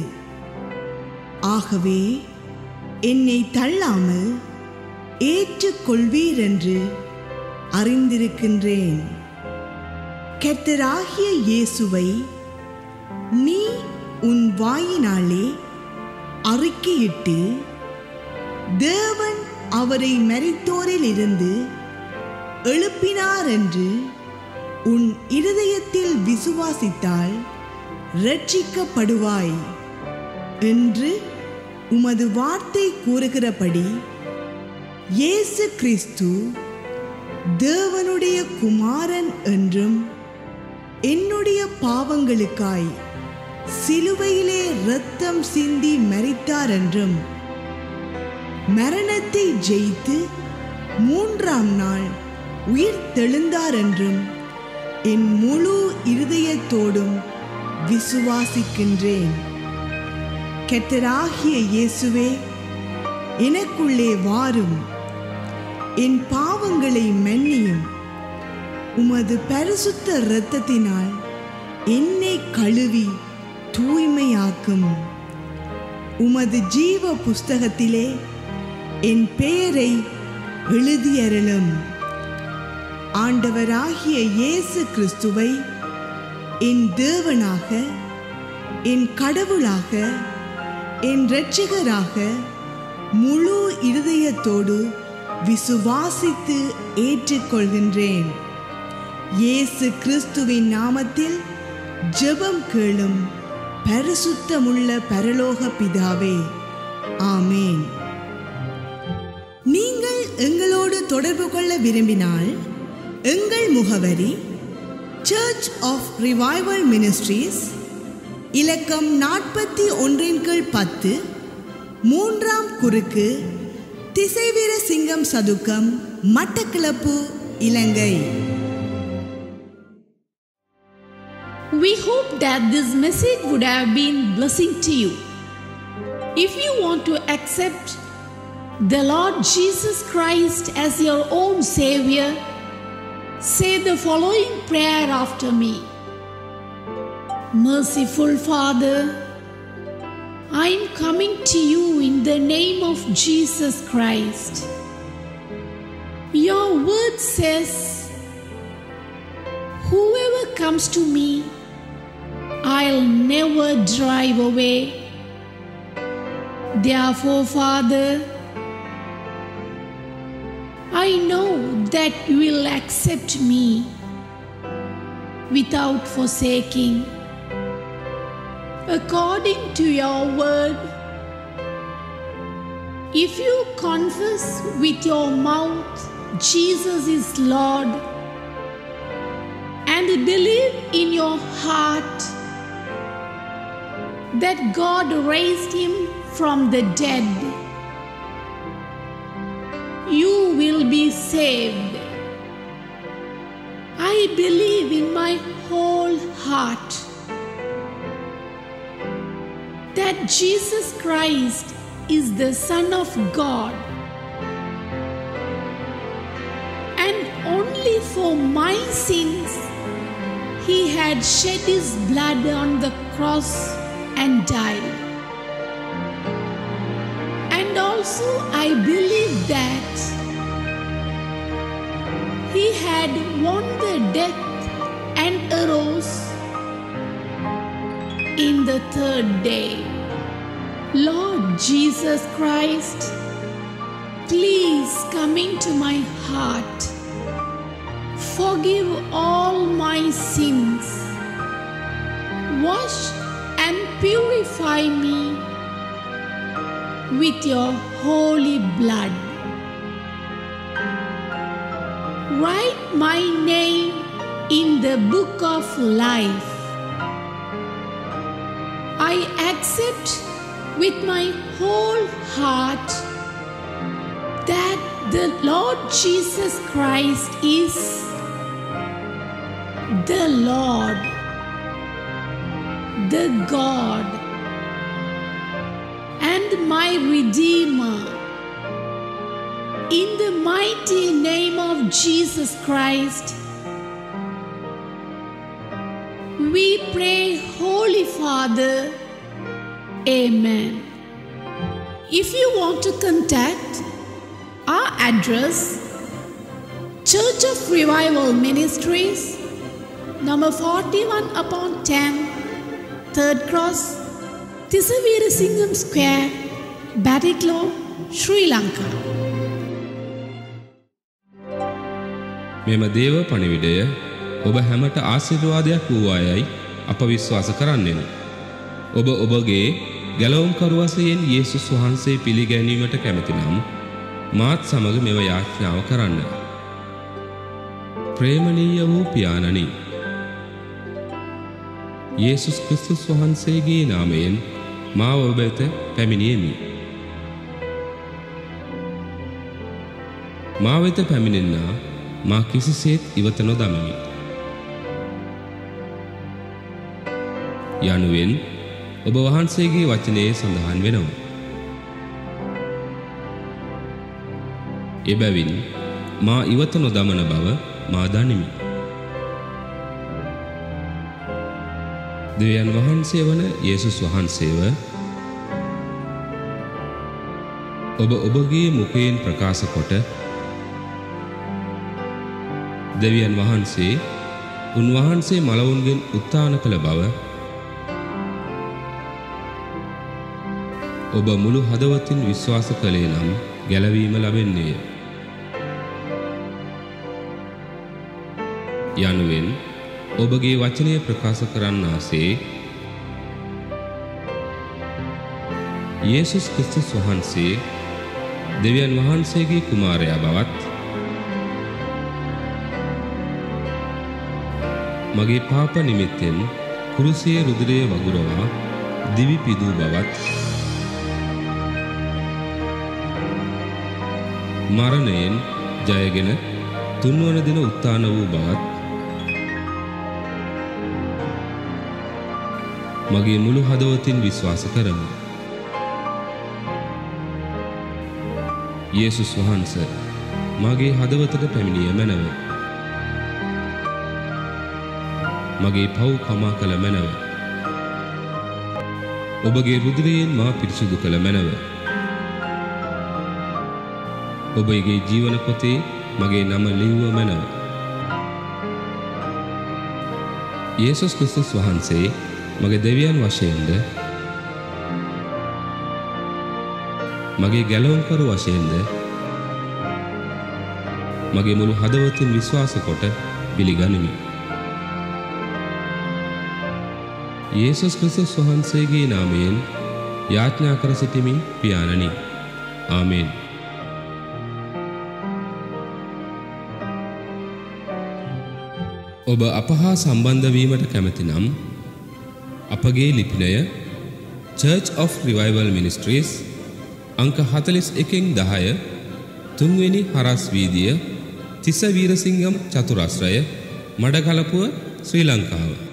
ஆகவே என்னை தள்ளாமல் ஏற்றுக்கொள்வீர் என்று அறிந்திருக்கின்றேன் கர்த்தராகிய இயேசுவை நீ உன் வாயினாலே அறிக்கையிட்டு தேவன் அவரை மரித்தோரில் இருந்து எழுப்பினார் என்று உன் இருதயத்தில் விசுவாசித்தால் ரட்சிக்கப்படுவாய் என்று உமது வார்த்தை கூறுகிறபடி இயேசு கிறிஸ்து தேவனுடைய குமாரன் என்றும் என்னுடைய பாவங்களுக்காய் சிலுவையிலே இரத்தம் சிந்தி மரித்தார் என்றும் மரணத்தை ஜெயித்து மூன்றாம் நாள் உயிர் தெழுந்தார் என்றும் என் முழு இருதயத்தோடும் விசுவாசிக்கின்றேன் கெட்டராகிய இயேசுவே எனக்குள்ளே வாரும் என் பாவங்களை மன்னியும் உமது பரிசுத்த இரத்தத்தினால் என்னை கழுவி தூய்மையாக்கும் உமது ஜீவ புஸ்தகத்திலே என் பெயரை எழுதியருளும் ஆண்டவராகிய இயேசு கிறிஸ்துவை என் தேவனாக என் கடவுளாக என் இரட்சகராக முழு இருதயத்தோடு விசுவாசித்து ஏற்றுக்கொள்கின்றேன் இயேசு கிறிஸ்துவின் நாமத்தில் ஜெபம் கேளும் பரிசுத்தமுள்ள பரலோக பிதாவே ஆமேன் நீங்கள் எங்களோடு தொடர்பு கொள்ள விரும்பினால் எங்கள் முகவரி சர்ச் ஆஃப் ரிவைவல் மினிஸ்ட்ரீஸ் இலக்கம் நாற்பத்தி ஒன்றின் கீழ் பத்து மூன்றாம் குறுக்கு திசைவீர சிங்கம் சதுக்கம் மட்டக்களப்பு இலங்கை We hope that this message would have been blessing to you. If you want to accept the Lord Jesus Christ as your own Savior, say the following prayer after me. Merciful Father, I am coming to you in the name of Jesus Christ. Your word says, Whoever comes to me, I'll never drive away. Therefore, Father, I know that you will accept me without forsaking. According to your word, if you confess with your mouth Jesus is Lord and believe in your heart that God raised him from the dead, you will be saved. I believe in my whole heart that Jesus Christ is the Son of God and only for my sins he had shed his blood on the cross and died. And also, I believe that he had won the death and arose in the third day. Lord Jesus Christ, please come into my heart. Forgive all my sins. Wash and purify me with your holy blood. Write my name in the book of life. I accept with my whole heart that the Lord Jesus Christ is the Lord, the God, and my Redeemer. In the mighty name of Jesus Christ, we pray, Holy Father. Amen. If you want to contact our address, Church of Revival Ministries, number 41 upon 10, Third Cross, Tisavira Singham Square, Batticlaw, Sri Lanka. මෙම දේව පණිවිඩය ඔබ හැමට ආශිර්වාදයක් වූවායයි අප විශ්වාස කරන්නෙමු. ඔබ ඔබගේ ගැලවුම්කරුවසයෙන් යේසුස් වහන්සේ පිළිගැනීමට කැමතිනම් මාත් සමග මෙව යාඥාව කරන්න. ප්‍රේමණීය වූ පියාණනි යේසුස් ක්‍රිස්තුස් වහන්සේගේ නාමයෙන් මා ඔබ වෙත පැමිණියෙමි. මා වෙත පැමිණෙන්නා මා කිසිසේත් ඉවත නොදමමි. යනුවෙන් ඔබ වහන්සේගේ වචනයේ සඳහන් වෙනවා. එබැවින් මා ඉවත නොදමන බව මා දනිමි. දෙවියන් වහන්සේ වන යේසුස් වහන්සේව ඔබ ඔබගේ මුඛයෙන් ප්‍රකාශ කොට දෙවියන් වහන්සේ උන්වහන්සේ මලවුන්ගෙන් උත්තාන කළ බව ඔබ මුළු හදවතින් විශ්වාස කළේ නම් ගැලවීම ලබෙන්නේය. යනුවෙන් ඔබගේ වචනය ප්‍රකාශ කරන්නාසේ යේසුස් ක්‍රිස්තුස් වහන්සේ දෙවියන් වහන්සේගේ කුමාරයා බවත් මගේ පාප නිමිත්තෙන් කුරුසියේ රුධිරය වගුරවා දිවි පිදූ බවත් මරණයෙන් ජයගෙන තුන්වන දින උත්තාන වූ බවත් මගේ මුළු හදවතින් විශ්වාස කරමි. යේසුස් වහන්ස මගේ හදවතට පැමිණිය මැනව. මගේ පව් කමා කළ මැනව. ඔබගේ රුදුරයෙන් මා පිරිසුදු කළ මැනව. ඔබගේ ජීවන පොතේ මගේ නම ලිව්ව මැනව. යේසුස් ක්‍රිස්තුස් වහන්සේ මගේ දෙවියන් වශයෙන්ද මගේ ගැලවුම්කරු වශයෙන්ද මගේ මුළු හදවතින් විශ්වාස කොට පිළිගනිමි. යේසුස් ක්‍රිස්තුස් වහන්සේගේ නාමයෙන් යාඥා කර සිටිමි පියාණනි. ආමේන්. ඔබ අප හා සම්බන්ධ වීමට කැමති නම් අපගේ ලිපිනය Church of Revival Ministries අංක 41න් 10 තුන්වෙනි හරස් වීදිය තිස වීරසිංගම් චතුරස්‍රය මඩකලපුව ශ්‍රී ලංකාව